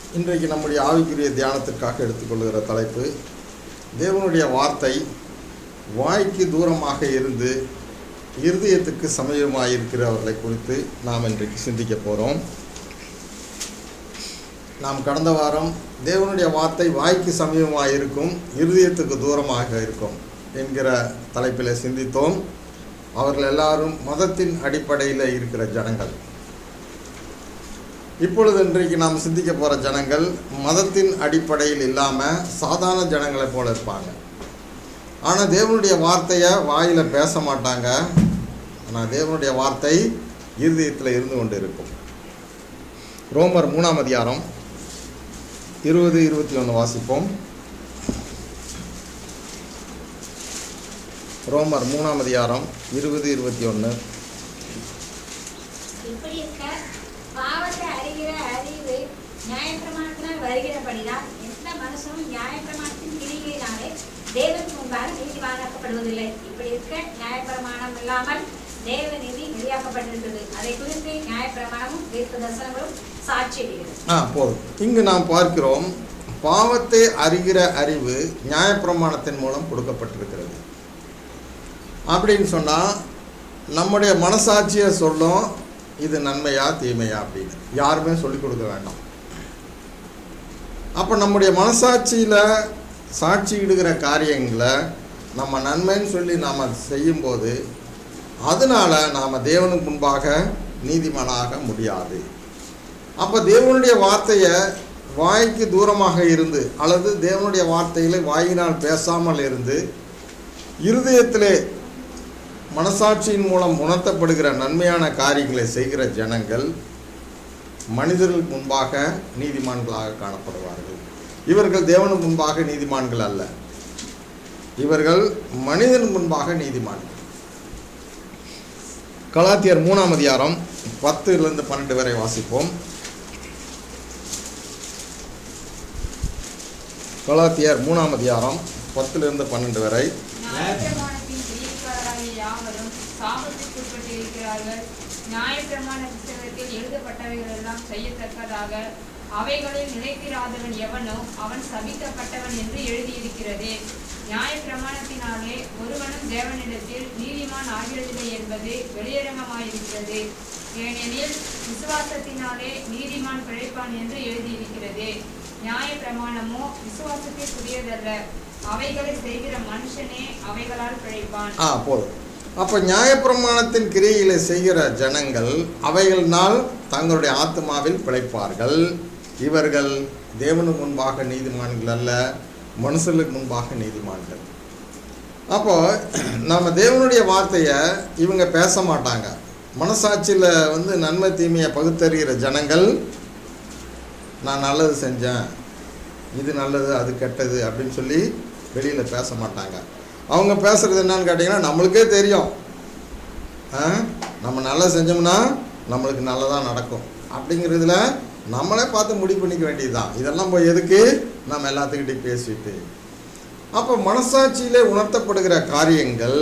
இன்றைக்கு நம்முடைய ஆவிக்குரிய தியானத்திற்காக எடுத்துக்கொள்கிற தலைப்பு தேவனுடைய வார்த்தை வாய்க்கு தூரமாக இருந்து இருதயத்துக்கு சமயமாக இருக்கிறவர்களை குறித்து நாம் இன்றைக்கு சிந்திக்க போகிறோம் நாம் கடந்த வாரம் தேவனுடைய வார்த்தை வாய்க்கு சமீபமாக இருக்கும் இருதயத்துக்கு தூரமாக இருக்கும் என்கிற தலைப்பில் சிந்தித்தோம் அவர்கள் எல்லாரும் மதத்தின் அடிப்படையில் இருக்கிற ஜனங்கள் இப்பொழுது இன்றைக்கு நாம் சிந்திக்க போகிற ஜனங்கள் மதத்தின் அடிப்படையில் இல்லாமல் சாதாரண ஜனங்களைப் போல இருப்பாங்க ஆனால் தேவனுடைய வார்த்தையை வாயில் பேச மாட்டாங்க ஆனால் தேவனுடைய வார்த்தை இருதயத்தில் இருந்து கொண்டு இருக்கும் ரோமர் மூணாம் அதிகாரம் இருபது இருபத்தி ஒன்று வாசிப்போம் ரோமர் மூணாம் அதிகாரம் இருபது இருபத்தி ஒன்று இப்படி இருக்க பாவத்தை அறிகிற அறிவு நியாயப்பிரமாணத்தினால் வருகிறபடிதான் எந்த மனுஷனும் நியாயப்பிரமாணத்தின் கிரிகளினாலே தேவனுக்கு முன்பாக நீதிவானாக்கப்படுவதில்லை இப்படி இருக்க நியாயப்பிரமாணம் இல்லாமல் தேவ நீதி வெளியாக்கப்பட்டிருக்கிறது அதை குறித்து நியாயப்பிரமாணமும் தீர்க்க தரிசனங்களும் சாட்சியிடுகிறது ஆ போதும் இங்கு நாம் பார்க்கிறோம் பாவத்தை அறிகிற அறிவு நியாயப்பிரமாணத்தின் மூலம் கொடுக்கப்பட்டிருக்கிறது அப்படின்னு சொன்னால் நம்முடைய மனசாட்சியை சொல்லும் இது நன்மையா தீமையா அப்படின்னு யாருமே சொல்லிக் கொடுக்க வேண்டாம் அப்போ நம்முடைய மனசாட்சியில் சாட்சி இடுகிற காரியங்களை நம்ம நன்மைன்னு சொல்லி நாம் செய்யும்போது அதனால் நாம் தேவனுக்கு முன்பாக நீதிமானாக முடியாது அப்போ தேவனுடைய வார்த்தையை வாய்க்கு தூரமாக இருந்து அல்லது தேவனுடைய வார்த்தைகளை வாயினால் பேசாமல் இருந்து இருதயத்திலே மனசாட்சியின் மூலம் உணர்த்தப்படுகிற நன்மையான காரியங்களை செய்கிற ஜனங்கள் மனிதர்களுக்கு முன்பாக நீதிமான்களாக காணப்படுவார்கள் இவர்கள் தேவனுக்கு முன்பாக நீதிமான்கள் அல்ல இவர்கள் மனிதன் முன்பாக நீதிமான்கள் கலாத்தியர் மூணாம் அதிகாரம் பத்துலேருந்து பன்னெண்டு வரை வாசிப்போம் கலாத்தியர் மூணாம் அதிகாரம் பத்துலேருந்து பன்னெண்டு வரை நியாயப்பிரமாணத்தின் பிரியக்காரராகிய யாவரும் சாபத்திற்குட்பட்டு இருக்கிறார்கள் நியாயப்பிரமாண புத்தகத்தில் எழுதப்பட்டவைகள் எல்லாம் செய்யத்தக்கதாக அவைகளில் நிலைத்திராதவன் எவனோ அவன் சபிக்கப்பட்டவன் என்று எழுதியிருக்கிறதே நியாயப்பிரமாணத்தினாலே ஒருவனும் தேவனிடத்தில் நீதிமான் ஆகிறதில்லை என்பது வெளியரங்கமாயிருக்கிறது ஏனெனில் விசுவாசத்தினாலே நீதிமான் பிழைப்பான் என்று எழுதியிருக்கிறது நியாயப்பிரமாணமோ விசுவாசத்திற்குரியதல்ல அவைகளை செய்கிற மனுஷனே அவைகளால் பிழைப்பான் ஆ போதும் அப்போ நியாயப்பிரமாணத்தின் கிரியைகளை செய்கிற ஜனங்கள் அவைகளினால் தங்களுடைய ஆத்மாவில் பிழைப்பார்கள் இவர்கள் தேவனுக்கு முன்பாக நீதிமான்கள் அல்ல மனுஷர்களுக்கு முன்பாக நீதிமான்கள் அப்போ நம்ம தேவனுடைய வார்த்தையை இவங்க பேச மாட்டாங்க மனசாட்சியில் வந்து நன்மை தீமையை பகுத்தறிகிற ஜனங்கள் நான் நல்லது செஞ்சேன் இது நல்லது அது கெட்டது அப்படின்னு சொல்லி வெளியில் பேச மாட்டாங்க அவங்க பேசுகிறது என்னன்னு கேட்டிங்கன்னா நம்மளுக்கே தெரியும் ஆ? நம்ம நல்லா செஞ்சோம்னா நம்மளுக்கு நல்லதாக நடக்கும் அப்படிங்கிறதுல நம்மளே பார்த்து முடிவு பண்ணிக்க வேண்டியது தான் இதெல்லாம் போய் எதுக்கு நம்ம எல்லாத்துக்கிட்டையும் பேசிட்டு அப்போ மனசாட்சியிலே உணர்த்தப்படுகிற காரியங்கள்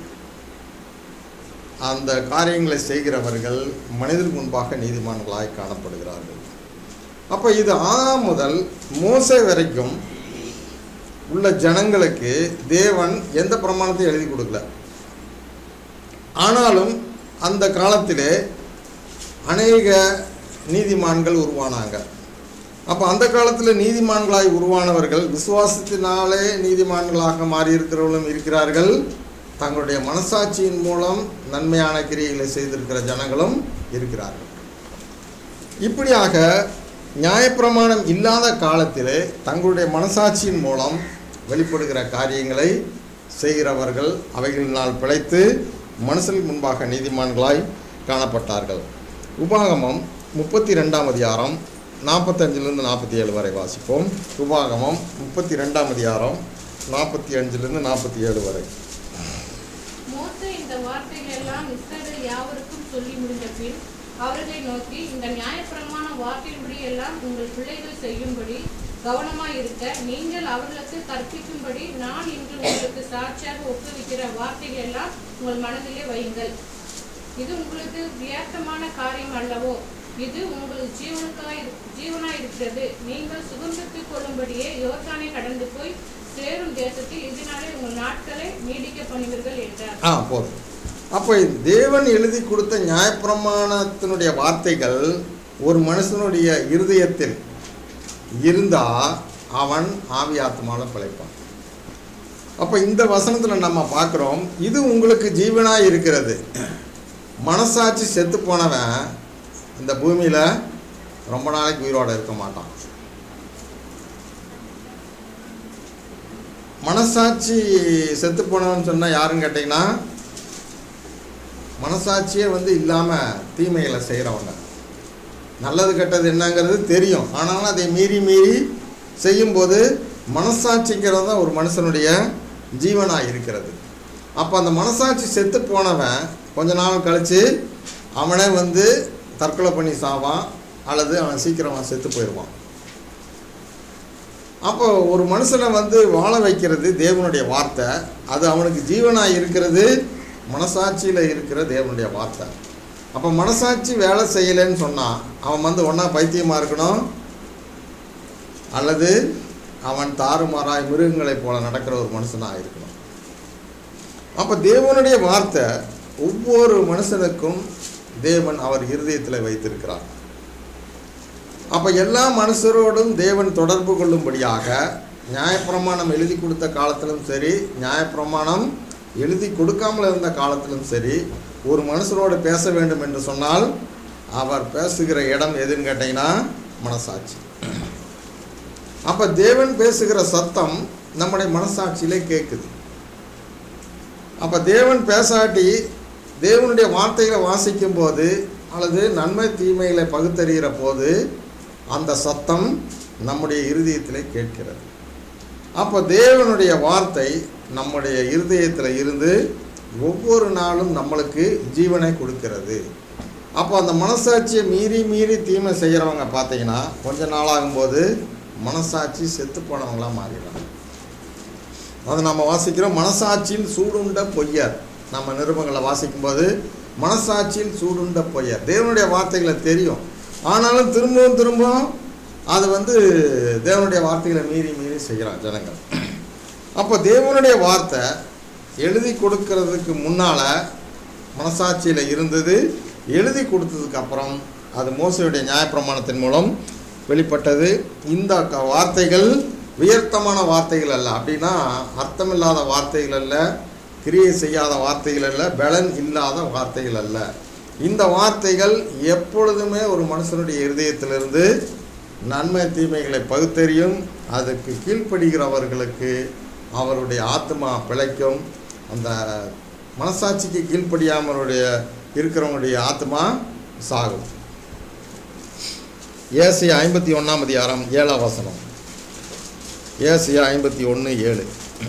அந்த காரியங்களை செய்கிறவர்கள் மனிதர் முன்பாக நீதிமான்களாய் காணப்படுகிறார்கள் அப்போ இது ஆதாம் முதல் மோசே வரைக்கும் உள்ள ஜனங்களுக்கு தேவன் எந்த பிரமாணத்தையும் எழுதி கொடுக்கல ஆனாலும் அந்த காலத்திலே அநேக நீதிமான்கள் உருவானாங்க அப்போ அந்த காலத்தில் நீதிமான்களாய் உருவானவர்கள் விசுவாசத்தினாலே நீதிமான்களாக மாறியிருக்கிறவர்களும் இருக்கிறார்கள் தங்களுடைய மனசாட்சியின் மூலம் நன்மையான கிரியைகளை செய்திருக்கிற ஜனங்களும் இருக்கிறார்கள் இப்படியாக நியாயப்பிரமாணம் இல்லாத காலத்திலே தங்களுடைய மனசாட்சியின் மூலம் வெளிப்படுகிற காரியங்களை செய்கிறவர்கள் அவைகளினால் பிழைத்து மனுஷனுக்கு முன்பாக நீதிமான்களாய் காணப்பட்டார்கள் உபாகமம் முப்பத்தி ரெண்டாம் அதிகாரம் நாற்பத்தஞ்சிலிருந்து நாற்பத்தி ஏழு வரை வாசிப்போம் உபாகமம் முப்பத்தி ரெண்டாம் அதிகாரம் நாற்பத்தி அஞ்சிலிருந்து நாற்பத்தி ஏழு வரை மோசே இந்த வார்த்தைகள் எல்லாம் இஸ்ரவேல் யாவருக்கும் சொல்லி முடிந்த பின் அவர்களை நோக்கி இந்த நியாயப்பிரமாண வார்த்தையின்படி எல்லாம் உங்கள் பிள்ளைகள் செய்யும்படி கவனமாய் இருக்க நீங்கள் அவர்களுக்கு கற்பிக்கும்படி நான் இன்று உங்களுக்கு சாட்சியாக ஒப்புவிக்கிற வார்த்தைகள் எல்லாம் உங்கள் மனதிலே வையுங்கள் இது உங்களுக்கு வியர்த்தமான காரியம் அல்லவோ இது உங்களுக்கு ஜீவனுக்காய் ஜீவனாய் இருக்கிறது நீங்கள் சுதந்திரத்துக் கொள்ளும்படியே யோர்தானை கடந்து போய் சேரும் தேசத்தில் இதனாலே உங்கள் நாட்களை நீடிக்க பண்ணுவீர்கள் என்றார் ஆ போதும் அப்போ தேவன் எழுதி கொடுத்த நியாயப்பிரமாணத்தினுடைய வார்த்தைகள் ஒரு மனுஷனுடைய இருதயத்தில் இருந்தா அவன் ஆவி ஆத்மாவில் பிழைப்பான் அப்போ இந்த வசனத்தில் நம்ம பார்க்குறோம் இது உங்களுக்கு ஜீவனாக இருக்கிறது மனசாட்சி செத்து போனவன் இந்த பூமியில் ரொம்ப நாளைக்கு உயிரோட இருக்க மாட்டான் மனசாட்சி செத்து போனவன் சொன்னால் யாருன்னு கேட்டிங்கன்னா மனசாட்சியே வந்து இல்லாமல் தீமைகளை செய்கிறவங்க நல்லது கெட்டது என்னங்கிறது தெரியும் ஆனாலும் அதை மீறி மீறி செய்யும்போது மனசாட்சிங்கிறது தான் ஒரு மனுஷனுடைய ஜீவனாக இருக்கிறது அப்போ அந்த மனசாட்சி செத்து போனவன் கொஞ்ச நாள் கழித்து அவனே வந்து தற்கொலை பண்ணி சாவான் அல்லது அவன் சீக்கிரமாக செத்து போயிடுவான் அப்போ ஒரு மனுஷனை வந்து வாழ வைக்கிறது தேவனுடைய வார்த்தை அது அவனுக்கு ஜீவனாக இருக்கிறது மனசாட்சியில் இருக்கிற தேவனுடைய வார்த்தை அப்போ மனசாட்சி வேலை செய்யலைன்னு சொன்னால் அவன் வந்து ஒன்றா பைத்தியமாக இருக்கணும் அல்லது அவன் தாறுமாறாய் மிருகங்களைப் போல நடக்கிற ஒரு மனுஷனாக இருக்கணும் அப்போ தேவனுடைய வார்த்தை ஒவ்வொரு மனுஷனுக்கும் தேவன் அவர் இருதயத்தில் வைத்திருக்கிறார் அப்போ எல்லா மனுஷரோடும் தேவன் தொடர்பு கொள்ளும்படியாக நியாயப்பிரமாணம் எழுதி கொடுத்த காலத்திலும் சரி நியாயப்பிரமாணம் எழுதி கொடுக்காமல் இருந்த காலத்திலும் சரி ஒரு மனுஷரோடு பேச வேண்டும் என்று சொன்னால் அவர் பேசுகிற இடம் எதுன்னு கேட்டிங்கன்னா மனசாட்சி அப்போ தேவன் பேசுகிற சத்தம் நம்முடைய மனசாட்சியிலே கேட்குது அப்போ தேவன் பேசாட்டி தேவனுடைய வார்த்தைகளை வாசிக்கும் போது அல்லது நன்மை தீமைகளை பகுத்தறிகிற போது அந்த சத்தம் நம்முடைய இருதயத்திலே கேட்கிறது அப்போ தேவனுடைய வார்த்தை நம்முடைய இருதயத்தில் இருந்து ஒவ்வொரு நாளும் நம்மளுக்கு ஜீவனை கொடுக்கிறது அப்போ அந்த மனசாட்சியை மீறி மீறி தீமை செய்கிறவங்க பார்த்தீங்கன்னா கொஞ்ச நாளாகும்போது மனசாட்சி செத்து போனவங்களாம் மாறிடுறாங்க அதை நம்ம வாசிக்கிறோம் மனசாட்சியில் சூடுண்ட பொய்யர் நம்ம நிருபங்களை வாசிக்கும்போது மனசாட்சியில் சூடுண்ட பொய்யர் தேவனுடைய வார்த்தைகளை தெரியும் ஆனாலும் திரும்பவும் திரும்பவும் அது வந்து தேவனுடைய வார்த்தைகளை மீறி மீறி செய்கிறான் ஜனங்கள் அப்போ தேவனுடைய வார்த்தை எழுதி கொடுக்கறதுக்கு முன்னால் மனசாட்சியில் இருந்தது எழுதி கொடுத்ததுக்கு அப்புறம் அது மோசையுடைய நியாயப்பிரமாணத்தின் மூலம் வெளிப்பட்டது இந்த க- வார்த்தைகள் உயர்த்தமான வார்த்தைகள் அல்ல அப்படின்னா அர்த்தமில்லாத வார்த்தைகள் அல்ல கிரியை செய்யாத வார்த்தைகள் அல்ல பலன் இல்லாத வார்த்தைகள் அல்ல இந்த வார்த்தைகள் எப்பொழுதுமே ஒரு மனுஷனுடைய இருதயத்திலிருந்து நன்மை தீமைகளை பகுத்தறியும் அதுக்கு கீழ்ப்படுகிறவர்களுக்கு அவருடைய ஆத்மா பிழைக்கும் அந்த மனசாட்சிக்கு கீழ்ப்படியாமலுடைய இருக்கிறவங்களுடைய ஆத்மா சாகும் ஏசியா ஐம்பத்தி ஒன்றாம் அதிகாரம் ஏழாம் வசனம் ஏசியா ஐம்பத்தி ஒன்று ஏழு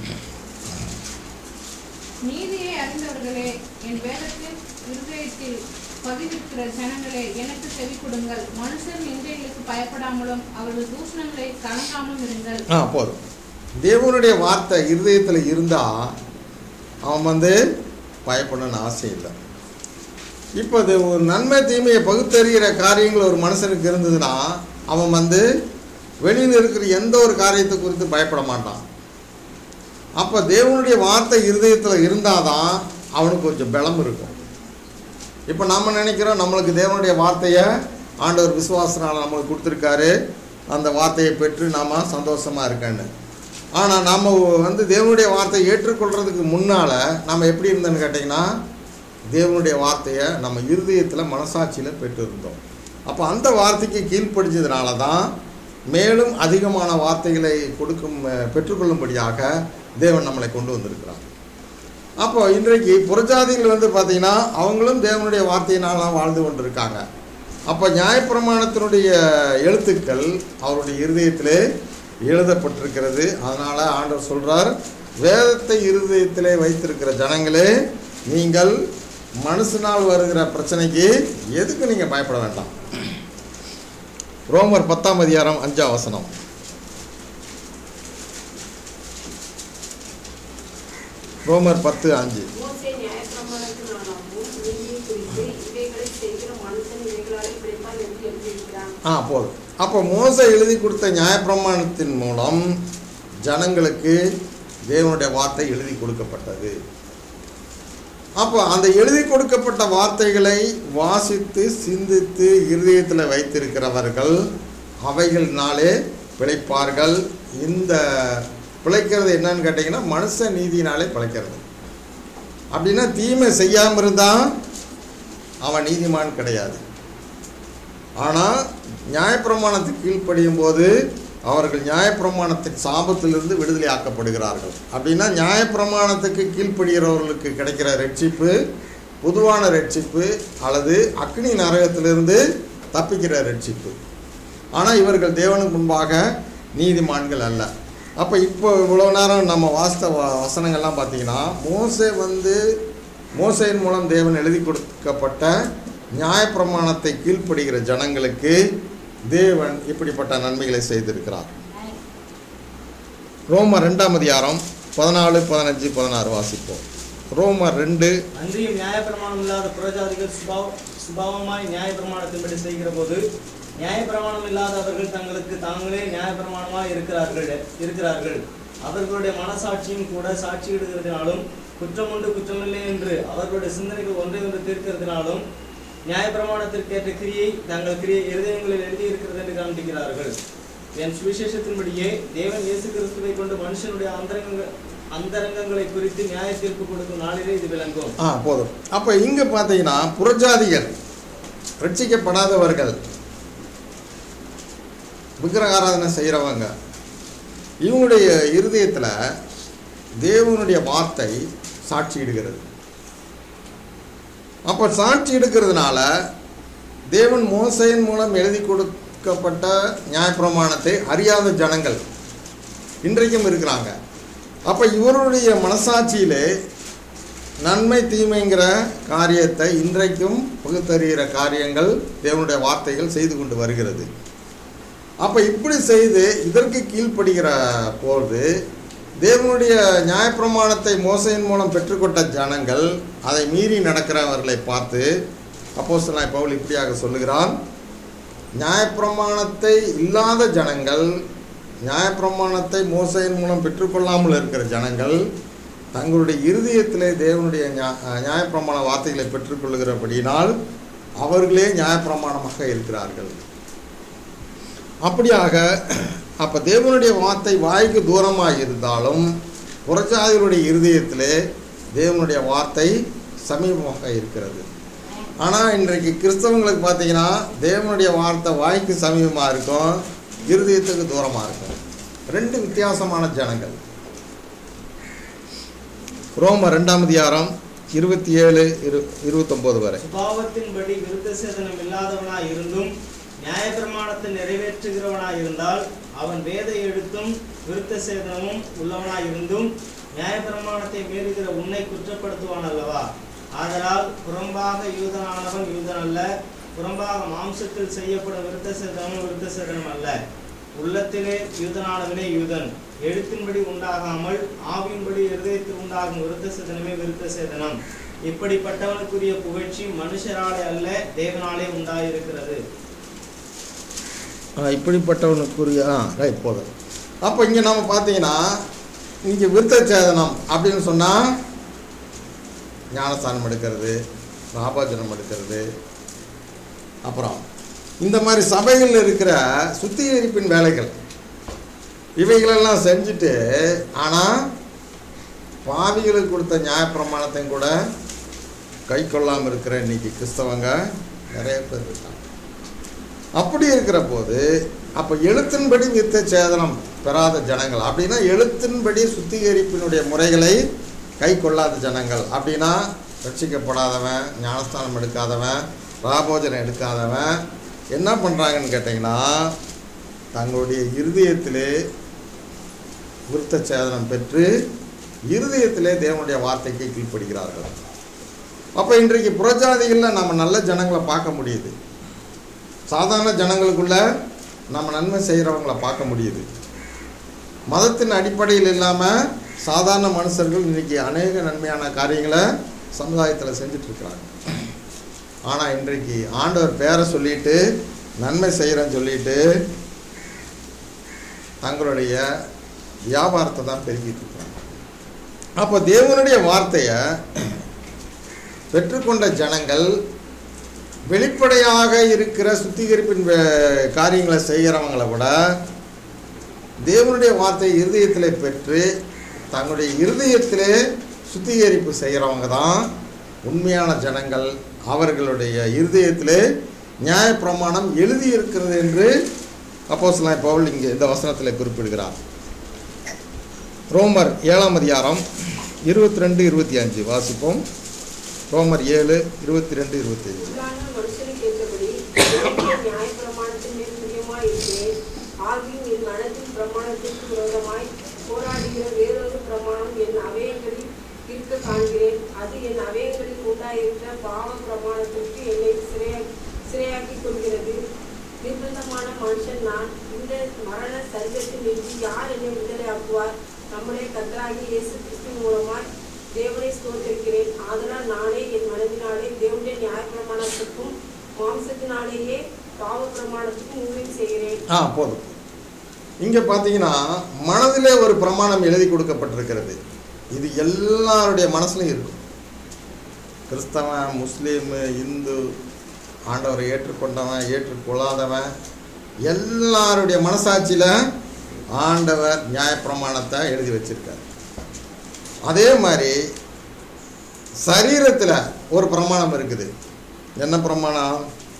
நீதியை அறிந்தவர்களே என் வேதத்தின் இருதயத்தில் பதிவிருக்கிற ஜனங்களே எனக்கு செவி கொடுங்கள் மனுஷர் நிந்தைகளுக்கு பயப்படாமலும் அவர்கள் தூஷணங்களை கலங்காமலும் இருங்கள் ஆ போதும் தேவனுடைய வார்த்தை இருதயத்தில் இருந்தால் அவன் வந்து பயப்படணும்னு ஆசை இல்லை இப்போ இது ஒரு நன்மை தீமையை பகுத்தறிகிற காரியங்கள் ஒரு மனுஷனுக்கு இருந்ததுன்னா அவன் வந்து வெளியில் இருக்கிற எந்த ஒரு காரியத்தை குறித்து பயப்பட மாட்டான் அப்போ தேவனுடைய வார்த்தை இருதயத்தில் இருந்தால் தான் அவனுக்கு கொஞ்சம் பலம் இருக்கும் இப்போ நம்ம நினைக்கிறோம் நம்மளுக்கு தேவனுடைய வார்த்தையை ஆண்டவர் விசுவாசனால் நம்மளுக்கு கொடுத்துருக்காரு அந்த வார்த்தையை பெற்று நாம் சந்தோஷமாக இருக்கேன்னு ஆனால் நம்ம வந்து தேவனுடைய வார்த்தையை ஏற்றுக்கொள்கிறதுக்கு முன்னால் நம்ம எப்படி இருந்தோன்னு கேட்டிங்கன்னா தேவனுடைய வார்த்தையை நம்ம இருதயத்தில் மனசாட்சியில் பெற்றிருந்தோம் அப்போ அந்த வார்த்தைக்கு கீழ்ப்படிஞ்சதுனால தான் மேலும் அதிகமான வார்த்தைகளை கொடுக்கும் அஹ், பெற்றுக்கொள்ளும்படியாக தேவன் நம்மளை கொண்டு வந்திருக்கிறார் அப்போ இன்றைக்கு புறஜாதிகள் வந்து பார்த்திங்கன்னா அவங்களும் தேவனுடைய வார்த்தையினால் தான் வாழ்ந்து கொண்டிருக்காங்க அப்போ நியாயப்பிரமாணத்தினுடைய எழுத்துக்கள் அவருடைய இருதயத்திலே எழுதப்பட்டிருக்கிறது அதனால் ஆண்டவர் சொல்கிறார் வேதத்தை இருதயத்திலே வைத்திருக்கிற ஜனங்களே நீங்கள் மனுஷனால் வருகிற பிரச்சனைக்கு எதுக்கு நீங்கள் பயப்பட வேண்டாம் ரோமர் பத்தாம் அதிகாரம் அஞ்சாம் வசனம் ரோமர் பத்து அஞ்சு மோசே நியாயப்பிரமாணத்தினாலும் நீதியை குறித்து இவைகளை செய்கிற மனுஷன் இவைகளாலே பிழைப்பான் என்று எழுதியிருக்கிறான் ஆ போதும் அப்போ மோச எழுதி கொடுத்த நியாயப்பிரமாணத்தின் மூலம் ஜனங்களுக்கு தேவனுடைய வார்த்தை எழுதி கொடுக்கப்பட்டது அப்போ அந்த எழுதி கொடுக்கப்பட்ட வார்த்தைகளை வாசித்து சிந்தித்து இருதயத்தில் வைத்திருக்கிறவர்கள் அவைகளினாலே பிழைப்பார்கள் இந்த பிழைக்கிறது என்னன்னு கேட்டிங்கன்னா மனுஷ நீதியினாலே பிழைக்கிறது அப்படின்னா தீமை செய்யாமல் இருந்தால் அவன் நீதிமான் கிடையாது ஆனால் நியாயப்பிரமாணத்துக்கு கீழ்ப்படியும் போது அவர்கள் நியாயப்பிரமாணத்தின் சாபத்திலிருந்து விடுதலை ஆக்கப்படுகிறார்கள் அப்படின்னா நியாயப்பிரமாணத்துக்கு கீழ்ப்படுகிறவர்களுக்கு கிடைக்கிற ரட்சிப்பு பொதுவான ரட்சிப்பு அல்லது அக்னி நரகத்திலிருந்து தப்பிக்கிற ரட்சிப்பு ஆனால் இவர்கள் தேவனுக்கு முன்பாக நீதிமான்கள் அல்ல அப்போ இப்போ இவ்வளோ நேரம் நம்ம வாஸ்த வ- வசனங்கள்லாம் பார்த்தீங்கன்னா மோசே வந்து மோசையின் மூலம் தேவன் எழுதி கொடுக்கப்பட்ட நியாயப்பிரமாணத்தை கீழ்ப்படுகிற ஜனங்களுக்கு தேவன் இப்படிப்பட்ட நன்மைகளை செய்திருக்கிறார் ரோமர் ரெண்டாம் அதிகாரம் பதினாலு பதினஞ்சு பதினாறு வாசிப்போம் ரோமர் ரெண்டு அன்றியும் நியாயப்பிரமாணம் இல்லாத புறஜாதிகள் சுபாவ சுபாவமாய் நியாயப்பிரமாணத்தின்படி செய்கிற போது நியாயப்பிரமாணம் இல்லாதவர்கள் தங்களுக்கு தாங்களே நியாயப்பிரமாணமாய் இருக்கிறார்கள் இருக்கிறார்கள் அவர்களுடைய மனசாட்சியும் கூட சாட்சியிடுகிறதுனாலும் குற்றமுண்டு குற்றமில்லை என்று அவர்களுடைய சிந்தனைகள் ஒன்றை ஒன்று தீர்க்கிறதுனாலும் நியாயப்பிரமாணத்திற்கேற்ற கிரியை தங்கள் கிரியை இருதயங்களில் எழுதியிருக்கிறது என்று காண்பிக்கிறார்கள் என் சுவிசேஷத்தின்படியே தேவன் இயேசு கிறிஸ்துவை கொண்டு மனுஷனுடைய அந்தரங்க அந்தரங்கங்களை குறித்து நியாய தீர்ப்பு கொடுக்கும் நாளிலே இது விளங்கும் ஆ போதும் அப்போ இங்கே பார்த்தீங்கன்னா புறஜாதிகள் ரட்சிக்கப்படாதவர்கள் விக்கிரக ஆராதனை செய்கிறவங்க இவங்களுடைய இருதயத்தில் தேவனுடைய வார்த்தை சாட்சியிடுகிறது அப்போ சாட்சி எடுக்கிறதுனால தேவன் மோசையின் மூலம் எழுதி கொடுக்கப்பட்ட நியாயப்பிரமாணத்தை அறியாத ஜனங்கள் இன்றைக்கும் இருக்கிறாங்க அப்போ இவருடைய மனசாட்சியிலே நன்மை தீமைங்கிற காரியத்தை இன்றைக்கும் பகுத்தறிகிற காரியங்கள் தேவனுடைய வார்த்தைகள் செய்து கொண்டு வருகிறது அப்போ இப்படி செய்து இதற்கு கீழ்ப்படுகிற போது தேவனுடைய நியாயப்பிரமாணத்தை மோசையின் மூலம் பெற்றுக்கொண்ட ஜனங்கள் அதை மீறி நடக்கிறவர்களை பார்த்து அப்போஸ்தலனாய் பவுல் இப்படியாக சொல்லுகிறான் நியாயப்பிரமாணத்தை இல்லாத ஜனங்கள் நியாயப்பிரமாணத்தை மோசையின் மூலம் பெற்றுக்கொள்ளாமல் இருக்கிற ஜனங்கள் தங்களுடைய இருதயத்திலே தேவனுடைய நியா- நியாயப்பிரமாண வார்த்தைகளை பெற்றுக்கொள்கிறபடியினால் அவர்களே நியாயப்பிரமாணமாக இருக்கிறார்கள் அப்படியாக அப்போ தேவனுடைய வார்த்தை வாய்க்கு தூரமாக இருந்தாலும் புறஜாதிகளுடைய இருதயத்திலே தேவனுடைய வார்த்தை சமீபமாக இருக்கிறது ஆனால் இன்றைக்கு கிறிஸ்தவங்களுக்கு பார்த்தீங்கன்னா தேவனுடைய வார்த்தை வாய்க்கு சமீபமாக இருக்கும் இருதயத்துக்கு தூரமாக இருக்கும் ரெண்டு வித்தியாசமான ஜனங்கள் ரோம ரெண்டாம் அதிகாரம் இருபத்தி ஏழு இரு இருபத்தொம்போது வரை சுபாவத்தின்படி விருத்த சேதனம் இல்லாதவனாய் இருந்தும் நியாயப்பிரமாணத்தை நிறைவேற்றுகிறவனாய் இருந்தால் அவன் வேத எழுத்தும் விருத்த சேதனமும் உள்ளவனாய் இருந்தும் நியாயப்பிரமாணத்தை மீறுகிற உன்னை குற்றப்படுத்துவான் அல்லவா ஆதலால் புறம்பாக யூதனானவன் யூதன் அல்ல புறம்பாக மாம்சத்தில் செய்யப்படும் விருத்த சேதனமும் விருத்த சேதனம் அல்ல உள்ளத்திலே யூதனானவனே யூதன் எழுத்தின்படி உண்டாகாமல் ஆவியின்படி இருதயத்தில் உண்டாகும் விருத்த சேதனமே விருத்த சேதனம் இப்படிப்பட்டவனுக்குரிய புகழ்ச்சி மனுஷராலே அல்ல தேவனாலே உண்டாயிருக்கிறது ஆ, இப்படிப்பட்டவனுக்குரிய ஆ ரைட் போதும் அப்போ இங்கே நம்ம பார்த்தீங்கன்னா இங்கே விருத்த சேதனம் அப்படின்னு சொன்னால் ஞானஸ்தானம் எடுக்கிறது ராபாஜனம் எடுக்கிறது அப்புறம் இந்த மாதிரி சபைகளில் இருக்கிற சுத்திகரிப்பின் வேலைகள் இவைகளெல்லாம் செஞ்சுட்டு ஆனால் பாவிகளுக்கு கொடுத்த நியாயப்பிரமாணத்தையும் கூட கை கொள்ளாமல் இருக்கிற இன்னைக்கு கிறிஸ்தவங்க நிறைய பேர் இருக்காங்க அப்படி இருக்கிற போது அப்போ எழுத்தின்படி வித்த சேதனம் பெறாத ஜனங்கள் அப்படின்னா எழுத்தின்படி சுத்திகரிப்பினுடைய முறைகளை கை கொள்ளாத ஜனங்கள் அப்படின்னா ரட்சிக்கப்படாதவன் ஞானஸ்தானம் எடுக்காதவன் ராபோஜனம் எடுக்காதவன் என்ன பண்ணுறாங்கன்னு கேட்டிங்கன்னா தங்களுடைய இருதயத்திலே விருத்த சேதனம் பெற்று இருதயத்திலே தேவனுடைய வார்த்தைக்கு கீழ்ப்படுகிறார்கள் அப்போ இன்றைக்கு புறஜாதிகளில் நம்ம நல்ல ஜனங்களை பார்க்க முடியுது சாதாரண ஜனங்களுக்குள்ள நம்ம நன்மை செய்கிறவங்கள பார்க்க முடியுது மதத்தின் அடிப்படையில் இல்லாமல் சாதாரண மனுஷர்கள் இன்னைக்கு அநேக நன்மையான காரியங்களை சமுதாயத்தில் செஞ்சுட்டு இருக்கிறாங்க ஆனால் இன்றைக்கு ஆண்டவர் பேரை சொல்லிட்டு நன்மை செய்கிறேன்னு சொல்லிட்டு தங்களுடைய வியாபாரத்தை தான் பெருக்கிட்டு இருக்காங்க அப்போ தேவனுடைய வார்த்தையை பெற்றுக்கொண்ட ஜனங்கள் வெளிப்படையாக இருக்கிற சுத்திகரிப்பின் வே- காரியங்களை செய்கிறவங்களை விட தேவனுடைய வார்த்தையை இருதயத்தில் பெற்று தங்களுடைய இருதயத்திலே சுத்திகரிப்பு செய்கிறவங்க தான் உண்மையான ஜனங்கள் அவர்களுடைய இருதயத்திலே நியாயப்பிரமாணம் எழுதியிருக்கிறது என்று அப்போஸ்தலனாகிய பவுல் இங்கே இந்த வசனத்தில் குறிப்பிடுகிறார் ரோமர் ஏழாம் அதிகாரம் இருபத்தி ரெண்டு இருபத்தி அஞ்சு வாசிப்போம் ரோமர் ஏழு இருபத்தி ரெண்டு இருபத்தி அஞ்சு உள்ளான மனுஷனுக்கு ஏற்றபடி தேவனுடைய நியாயப்பிரமாணத்தின் மேல் பிரியமாய் இருக்கிறேன் ஆகியும் என் மனதின் பிரமாணத்திற்கு விரோதமாய் போராடுகிற வேறொரு பிரமாணம் என் அவயங்களில் இருக்க காண்கிறேன் அது என் அவயங்களில் உண்டாயிருக்கிற பாவ பிரமாணத்திற்கு என்னை சிறையா சிறையாக்கிக் கொள்கிறது நிர்பந்தமான மனுஷன் நான் இந்த மரண சரீரத்தில் நின்று யார் என்னை விடுதலை ஆக்குவார் நம்முடைய கத்தராகிய இயேசு கிறிஸ்துவின் மூலமாய் தேவனை ஸ்தோத்திருக்கிறேன் ஆதலால் நானே என் மனதினாலே தேவனுடைய நியாயப்பிரமாணத்துக்கும் மாம்சத்தினாலேயே பாவ பிரமாணத்துக்கும் ஊழியம் செய்கிறேன் ஆ போதும் இங்கே பார்த்தீங்கன்னா மனதிலே ஒரு பிரமாணம் எழுதி கொடுக்கப்பட்டிருக்கிறது இது எல்லாருடைய மனசுலையும் இருக்கும் கிறிஸ்தவன் முஸ்லீம் இந்து ஆண்டவரை ஏற்றுக்கொண்டவன் ஏற்றுக்கொள்ளாதவன் எல்லாருடைய மனசாட்சியில் ஆண்டவர் நியாயப்பிரமாணத்தை எழுதி வச்சிருக்கார் அதே மாதிரி சரீரத்தில் ஒரு பிரமாணம் இருக்குது என்ன பிரமாணம்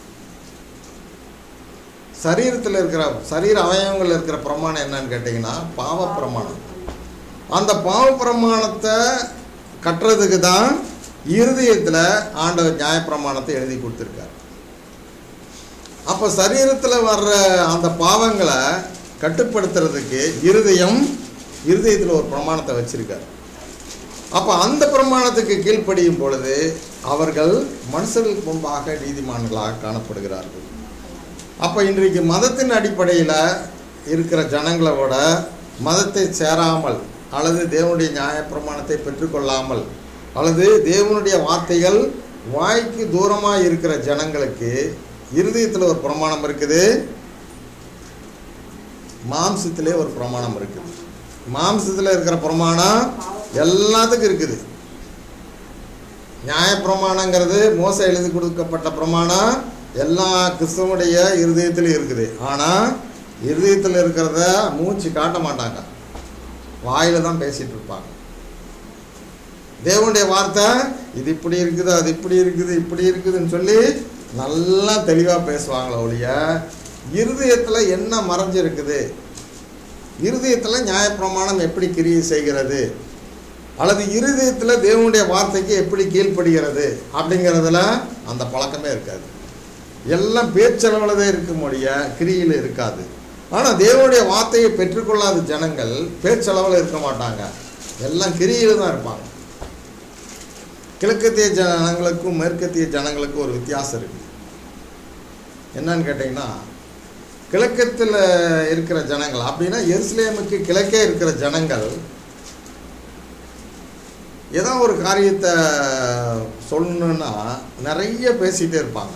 சரீரத்தில் இருக்கிற சரீர அவயவங்கள் இருக்கிற பிரமாணம் என்னன்னு கேட்டிங்கன்னா பாவ பிரமாணம் அந்த பாவ பிரமாணத்தை கட்டுறதுக்கு தான் இருதயத்தில் ஆண்டவர் நியாயப்பிரமாணத்தை எழுதி கொடுத்துருக்கார் அப்போ சரீரத்தில் வர்ற அந்த பாவங்களை கட்டுப்படுத்துறதுக்கு இருதயம் இருதயத்தில் ஒரு பிரமாணத்தை வச்சிருக்கார் அப்போ அந்த பிரமாணத்துக்கு கீழ்ப்படியும் பொழுது அவர்கள் மனுஷர்களுக்கு முன்பாக நீதிமான்களாக காணப்படுகிறார்கள் அப்போ இன்றைக்கு மதத்தின் அடிப்படையில் இருக்கிற ஜனங்களை விட மதத்தை சேராமல் அல்லது தேவனுடைய நியாயப்பிரமாணத்தை பெற்றுக்கொள்ளாமல் அல்லது தேவனுடைய வார்த்தைகள் வாய்க்கு தூரமாக இருக்கிற ஜனங்களுக்கு இருதயத்தில் ஒரு பிரமாணம் இருக்குது மாம்சத்திலே ஒரு பிரமாணம் இருக்குது மாம்சத்தில் இருக்கிற பிரமாணம் எல்லாத்துக்கும் இருக்குது நியாயப்பிரமாணங்கிறது மோச எழுதி கொடுக்கப்பட்ட பிரமாணம் எல்லா கிறிஸ்தவனுடைய இருதயத்திலும் இருக்குது ஆனால் இருதயத்தில் இருக்கிறத மூச்சு காட்ட மாட்டாங்க வாயில தான் பேசிட்டு இருப்பாங்க தேவனுடைய வார்த்தை இது இப்படி இருக்குது அது இப்படி இருக்குது இப்படி இருக்குதுன்னு சொல்லி நல்லா தெளிவாக பேசுவாங்களே ஒழிய இருதயத்தில் என்ன மறைஞ்சிருக்குது இருதயத்தில் நியாயப்பிரமாணம் எப்படி கிரியை செய்கிறது அல்லது இருதயத்தில் தேவனுடைய வார்த்தைக்கு எப்படி கீழ்ப்படுகிறது அப்படிங்கிறதுல அந்த பழக்கமே இருக்காது எல்லாம் பேச்சளவில் தான் இருக்கும் மொழிய கிரியில் இருக்காது ஆனால் தேவனுடைய வார்த்தையை பெற்றுக்கொள்ளாத ஜனங்கள் பேச்சளவில் இருக்க மாட்டாங்க எல்லாம் கிரியில் தான் இருப்பாங்க கிழக்கத்திய ஜனங்களுக்கும் மேற்கத்திய ஜனங்களுக்கும் ஒரு வித்தியாசம் இருக்குது என்னன்னு கேட்டிங்கன்னா கிழக்கத்தில் இருக்கிற ஜனங்கள் அப்படின்னா எருசலேமுக்கு கிழக்கே இருக்கிற ஜனங்கள் ஏதோ ஒரு காரியத்தை சொல்லணுன்னா நிறைய பேசிகிட்டே இருப்பாங்க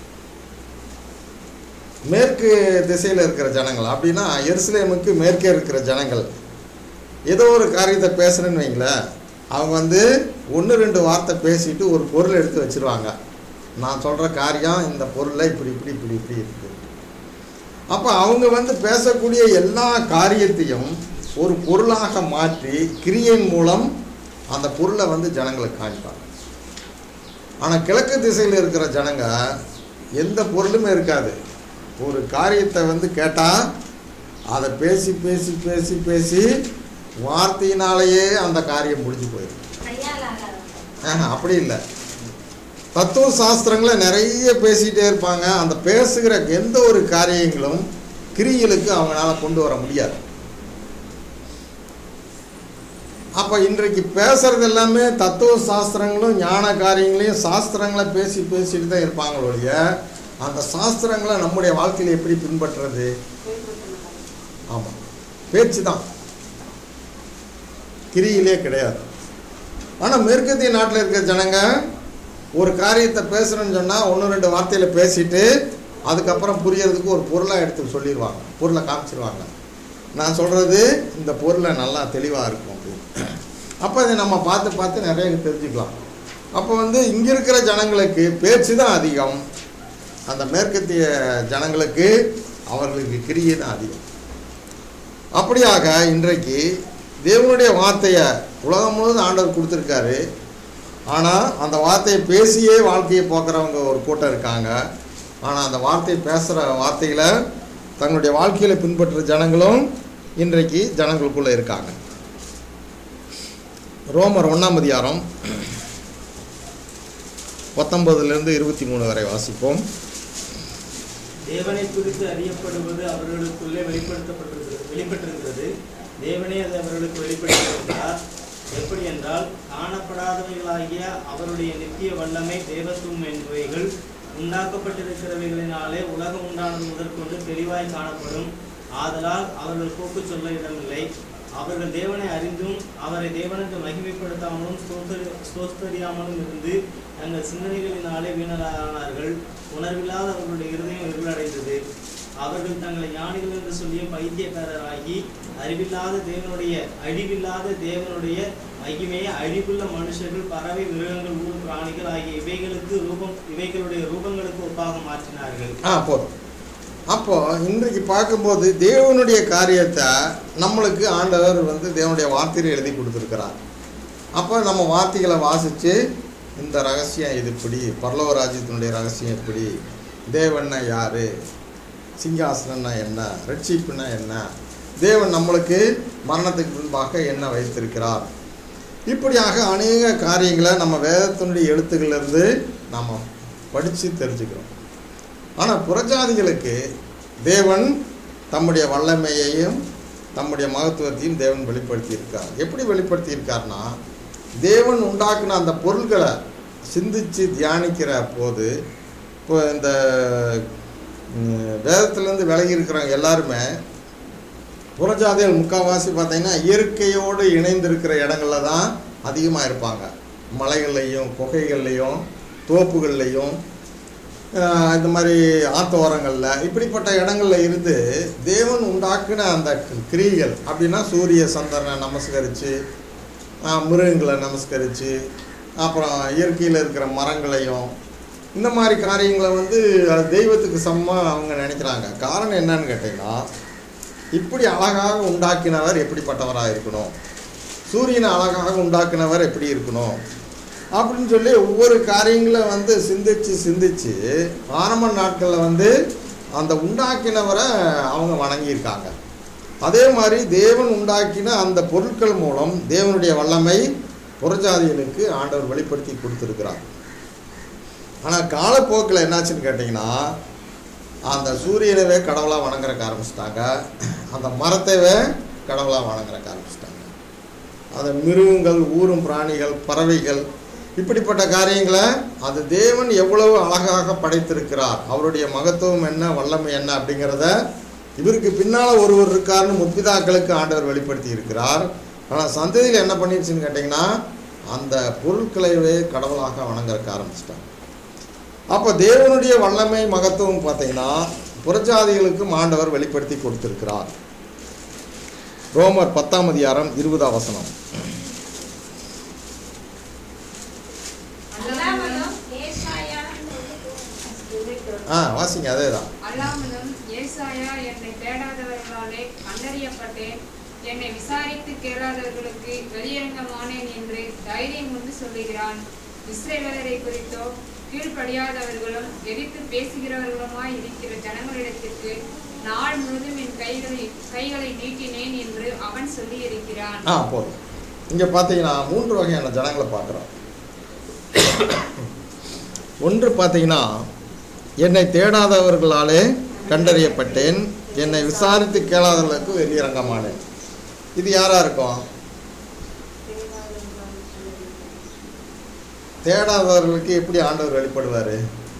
மேற்கு திசையில் இருக்கிற ஜனங்கள் அப்படின்னா எருசலேமுக்கு மேற்கே இருக்கிற ஜனங்கள் ஏதோ ஒரு காரியத்தை பேசுகிறேன்னு வைங்களேன் அவங்க வந்து ஒன்று ரெண்டு வார்த்தை பேசிட்டு ஒரு பொருள் எடுத்து வச்சிருவாங்க நான் சொல்கிற காரியம் இந்த பொருளில் இப்படி இப்படி இப்படி இப்படி இருக்குது அப்போ அவங்க வந்து பேசக்கூடிய எல்லா காரியத்தையும் ஒரு பொருளாக மாற்றி கிரியின் மூலம் அந்த பொருளை வந்து ஜனங்களுக்கு காமிப்பாங்க ஆனால் கிழக்கு திசையில் இருக்கிற ஜனங்க எந்த பொருளுமே இருக்காது ஒரு காரியத்தை வந்து கேட்டால் அதை பேசி பேசி பேசி பேசி வார்த்தையினாலேயே அந்த காரியம் முடிஞ்சு போயிடும் கையால் ஆகாதவங்க ஆஹா, அப்படி இல்லை தத்துவ சாஸ்திரங்களை நிறைய பேசிகிட்டே இருப்பாங்க அந்த பேசுகிற எந்த ஒரு காரியங்களும் கிரியலுக்கு அவங்களால கொண்டு வர முடியாது அப்போ இன்றைக்கு பேசுறது எல்லாமே தத்துவ சாஸ்திரங்களும் ஞான காரியங்களையும் சாஸ்திரங்களை பேசி பேசிட்டு தான் இருப்பாங்களொழிய அந்த சாஸ்திரங்களை நம்முடைய வாழ்க்கையில் எப்படி பின்பற்றுறது ஆமாம் பேச்சு தான் கிரியிலே கிடையாது ஆனால் மேற்கத்திய நாட்டில் இருக்கிற ஜனங்க ஒரு காரியத்தை பேசுகிறேன்னு சொன்னால் ஒன்று ரெண்டு வார்த்தையில் பேசிட்டு அதுக்கப்புறம் புரியறதுக்கு ஒரு பொருளாக எடுத்து சொல்லிடுவாங்க பொருளை காமிச்சிருவாங்க நான் சொல்கிறது இந்த பொருளை நல்லா தெளிவாக இருக்கும் அப்படின்னு அப்போ இதை நம்ம பார்த்து பார்த்து நிறைய தெரிஞ்சுக்கலாம் அப்போ வந்து இங்கே இருக்கிற ஜனங்களுக்கு பேச்சு தான் அதிகம் அந்த மேற்கத்திய ஜனங்களுக்கு அவர்களுக்கு கிரியை தான் அதிகம் அப்படியாக இன்றைக்கு தேவனுடைய வார்த்தையை உலகம் முழுவதும் ஆண்டவர் கொடுத்துருக்காரு ஆனால் அந்த வார்த்தையை பேசியே வாழ்க்கையை போக்குறவங்க ஒரு கூட்டம் இருக்காங்க ஆனால் அந்த வார்த்தையை பேசுகிற வார்த்தைகளை தங்களுடைய வாழ்க்கையில் பின்பற்றுற ஜனங்களும் இன்றைக்கு ஜனங்களுக்குள்ளே இருக்காங்க ரோமர் ஒன்றாம் அதிகாரம் பத்தொன்பதுலேருந்து இருபத்தி மூணு வரை வாசிப்போம் தேவனை குறித்து அறியப்படுவது அவர்களுக்குள்ளே வெளிப்படுத்தப்பட்டிருக்கிறது வெளிப்பட்டிருக்கிறது தேவனே அது அவர்களுக்கு வெளிப்படுத்தியிருக்கிறார் எப்படி என்றால் காணப்படாதவைகளாகிய அவருடைய நித்திய வல்லமை தேவத்துவம் என்பவைகள் உண்டாக்கப்பட்டிருக்கிறவைகளினாலே உலகம் உண்டானது முதற்கொண்டு தெளிவாய் காணப்படும் ஆதலால் அவர்கள் போக்கு சொல்ல இடமில்லை அவர்கள் தேவனை அறிந்தும் அவரை தேவனுக்கு மகிமைப்படுத்தாமலும் ஸ்தோத்திர- ஸ்தோத்தரியாமலும் இருந்து தங்கள் சிந்தனைகளினாலே வீணரானார்கள் உணர்வில்லாத அவர்களுடைய இருதயம் இருளடைந்தது அவர்கள் தங்களை ஞானிகள் என்று சொல்லிய பைத்தியக்காரராகி அறிவில்லாத தேவனுடைய அழிவில்லாத தேவனுடைய மகிமையை அழிவுள்ள மனுஷர்கள் பறவை மிருகங்கள் ஊர் பிராணிகள் ஆகிய இவைகளுக்கு ரூபம் இவைகளுடைய ரூபங்களுக்கு ஒப்பாக மாற்றினார்கள் ஆ போதும் அப்போ இன்றைக்கு பார்க்கும்போது தேவனுடைய காரியத்தை நம்மளுக்கு ஆண்டவர் வந்து தேவனுடைய வார்த்தையில் எழுதி கொடுத்துருக்கிறார் அப்போ நம்ம வார்த்தைகளை வாசித்து இந்த ரகசியம் இது இப்படி பரலோக ராஜ்யத்தினுடைய ரகசியம் எப்படி தேவன்னா யார் சிங்காசனம்னா என்ன ரட்சிப்புனா என்ன தேவன் நம்மளுக்கு மரணத்துக்கு முன்பாக என்ன வைத்திருக்கிறார் இப்படியாக அநேக காரியங்களை நம்ம வேதத்தினுடைய எழுத்துக்களிலிருந்து நம்ம படித்து தெரிஞ்சுக்கிறோம் ஆனால் புறஜாதிகளுக்கு தேவன் தம்முடைய வல்லமையையும் தம்முடைய மகத்துவத்தையும் தேவன் வெளிப்படுத்தியிருக்கார் எப்படி வெளிப்படுத்தியிருக்கார்னா தேவன் உண்டாக்குன அந்த பொருள்களை சிந்திச்சு தியானிக்கிற போது இப்போ இந்த ம், வேதத்திலேருந்து விலகி இருக்கிறவங்க எல்லாருமே புறஜாதிகள் முக்கால்வாசி பார்த்தீங்கன்னா இயற்கையோடு இணைந்திருக்கிற இடங்கள்ல தான் அதிகமாக இருப்பாங்க மலைகள்லையும் குகைகள்லையும் தோப்புகள்லையும் ஆஹ் இந்த மாதிரி ஆத்தோரங்களில் இப்படிப்பட்ட இடங்கள்ல இருந்து தேவன் உண்டாக்குன அந்த க- கிரியைகள் அப்படின்னா சூரிய சந்திரனை நமஸ்கரித்து மிருகங்களை நமஸ்கரித்து அப்புறம் இயற்கையில் இருக்கிற மரங்களையும் இந்த மாதிரி காரியங்களை வந்து அது தெய்வத்துக்கு சமமாக அவங்க நினைக்கிறாங்க காரணம் என்னன்னு கேட்டிங்கன்னா இப்படி அழகாக உண்டாக்கினவர் எப்படிப்பட்டவராக இருக்கணும் சூரியனை அழகாக உண்டாக்கினவர் எப்படி இருக்கணும் அப்படின்னு சொல்லி ஒவ்வொரு காரியங்களை வந்து சிந்திச்சு சிந்திச்சு ஆரம்ப நாட்களில் வந்து அந்த உண்டாக்கினவரை அவங்க வணங்கியிருக்காங்க அதே மாதிரி தேவன் உண்டாக்கின அந்த பொருட்கள் மூலம் தேவனுடைய வல்லமை புறஜாதிகளுக்கு ஆண்டவர் வெளிப்படுத்தி கொடுத்துருக்கிறார் ஆனால் காலப்போக்கில் என்னாச்சுன்னு கேட்டிங்கன்னா அந்த சூரியனவே கடவுளாக வணங்குறக்க ஆரம்பிச்சிட்டாங்க அந்த மரத்தைவே கடவுளாக வணங்குறக்க ஆரம்பிச்சிட்டாங்க அந்த மிருகங்கள் ஊரும் பிராணிகள் பறவைகள் இப்படிப்பட்ட காரியங்களை அது தேவன் எவ்வளவு அழகாக படைத்திருக்கிறார் அவருடைய மகத்துவம் என்ன வல்லமை என்ன அப்படிங்கிறத இவருக்கு பின்னால் ஒருவர் இருக்காருன்னு முற்பிதாக்களுக்கு ஆண்டவர் வெளிப்படுத்தி இருக்கிறார் ஆனால் சந்ததியில் என்ன பண்ணிடுச்சுன்னு கேட்டிங்கன்னா அந்த பொருட்களைவே கடவுளாக வணங்குறக்க ஆரம்பிச்சிட்டாங்க அப்போ தேவனுடைய வல்லமை மகத்துவம் பார்த்தீங்கன்னா புறஜாதிகளுக்கும் ஆண்டவர் வெளிப்படுத்தி கொடுத்திருக்கிறார் ரோமர் பத்தாம் அதிகாரம் இருபதாம் வசனம் அல்லாமலும் ஏசாயா ஆ வாசிங்க அதே தான் அல்லாமலும் ஏசாயா என்னை தேடாதவர்களாலே கண்டறியப்பட்டேன் என்னை விசாரித்து கேளாதவர்களுக்கு வெளியரங்கமானேன் என்று தைரியம் கொண்டு சொல்லுகிறான் இஸ்ரேலரை குறித்தோ கீழ்ப்படியாதவர்களும் எதிர்த்து பேசுகிறவர்களுமாய் இருக்கிற ஜனங்களிடத்திற்கு நாள் முழுதும் என் கைகளை கைகளை நீட்டினேன் என்று அவன் சொல்லி இருக்கிறான் ஆ போதும் இங்கே பார்த்தீங்கன்னா மூன்று வகையான ஜனங்களை பார்க்குறோம் ஒன்று பார்த்தீங்கன்னா என்னை தேடாதவர்களாலே கண்டறியப்பட்டேன் என்னை விசாரித்து கேளாதவர்களுக்கு வெளியரங்கமானேன் இது யாரா இருக்கும் தேடாதவர்களுக்கு எப்படி ஆண்டவர் வெளிப்படுவார்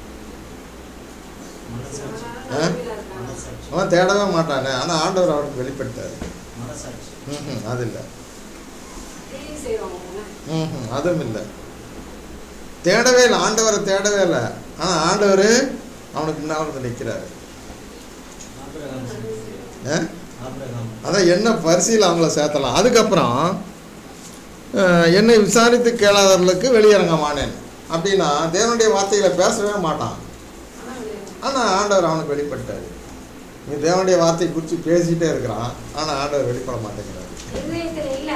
மனசாட்சி ஆ? மனசாட்சி அவன் தேடவே மாட்டானே ஆனால் ஆண்டவர் அவருக்கு வெளிப்படுத்தார் மனசாட்சி ம் அது இல்லை கிரியை செய்வாங்க ம் அதுவும் இல்லை தேடவே இல்லை ஆண்டவரை தேடவே இல்லை ஆனால் ஆண்டவர் அவனுக்கு முன்னால் வந்து நிற்கிறாரு ஆபிரகாம் ஆ ஆபிரகாம் அதான் என்ன பரிசையில் அவங்கள சேர்த்தலாம் அதுக்கப்புறம் அஹ், என்னை விசாரித்து கேளாதவர்களுக்கு வெளியரங்கமானேன் அப்படின்னா தேவனுடைய வார்த்தைகளை பேசவே மாட்டான் ஆனால் ஆண்டவர் அவனுக்கு வெளிப்பட்டார் நீ தேவனுடைய வார்த்தையை குறித்து பேசிகிட்டே இருக்கிறான் ஆனால் ஆண்டவர் வெளிப்பட மாட்டேங்கிறார் இருதயத்துல இல்ல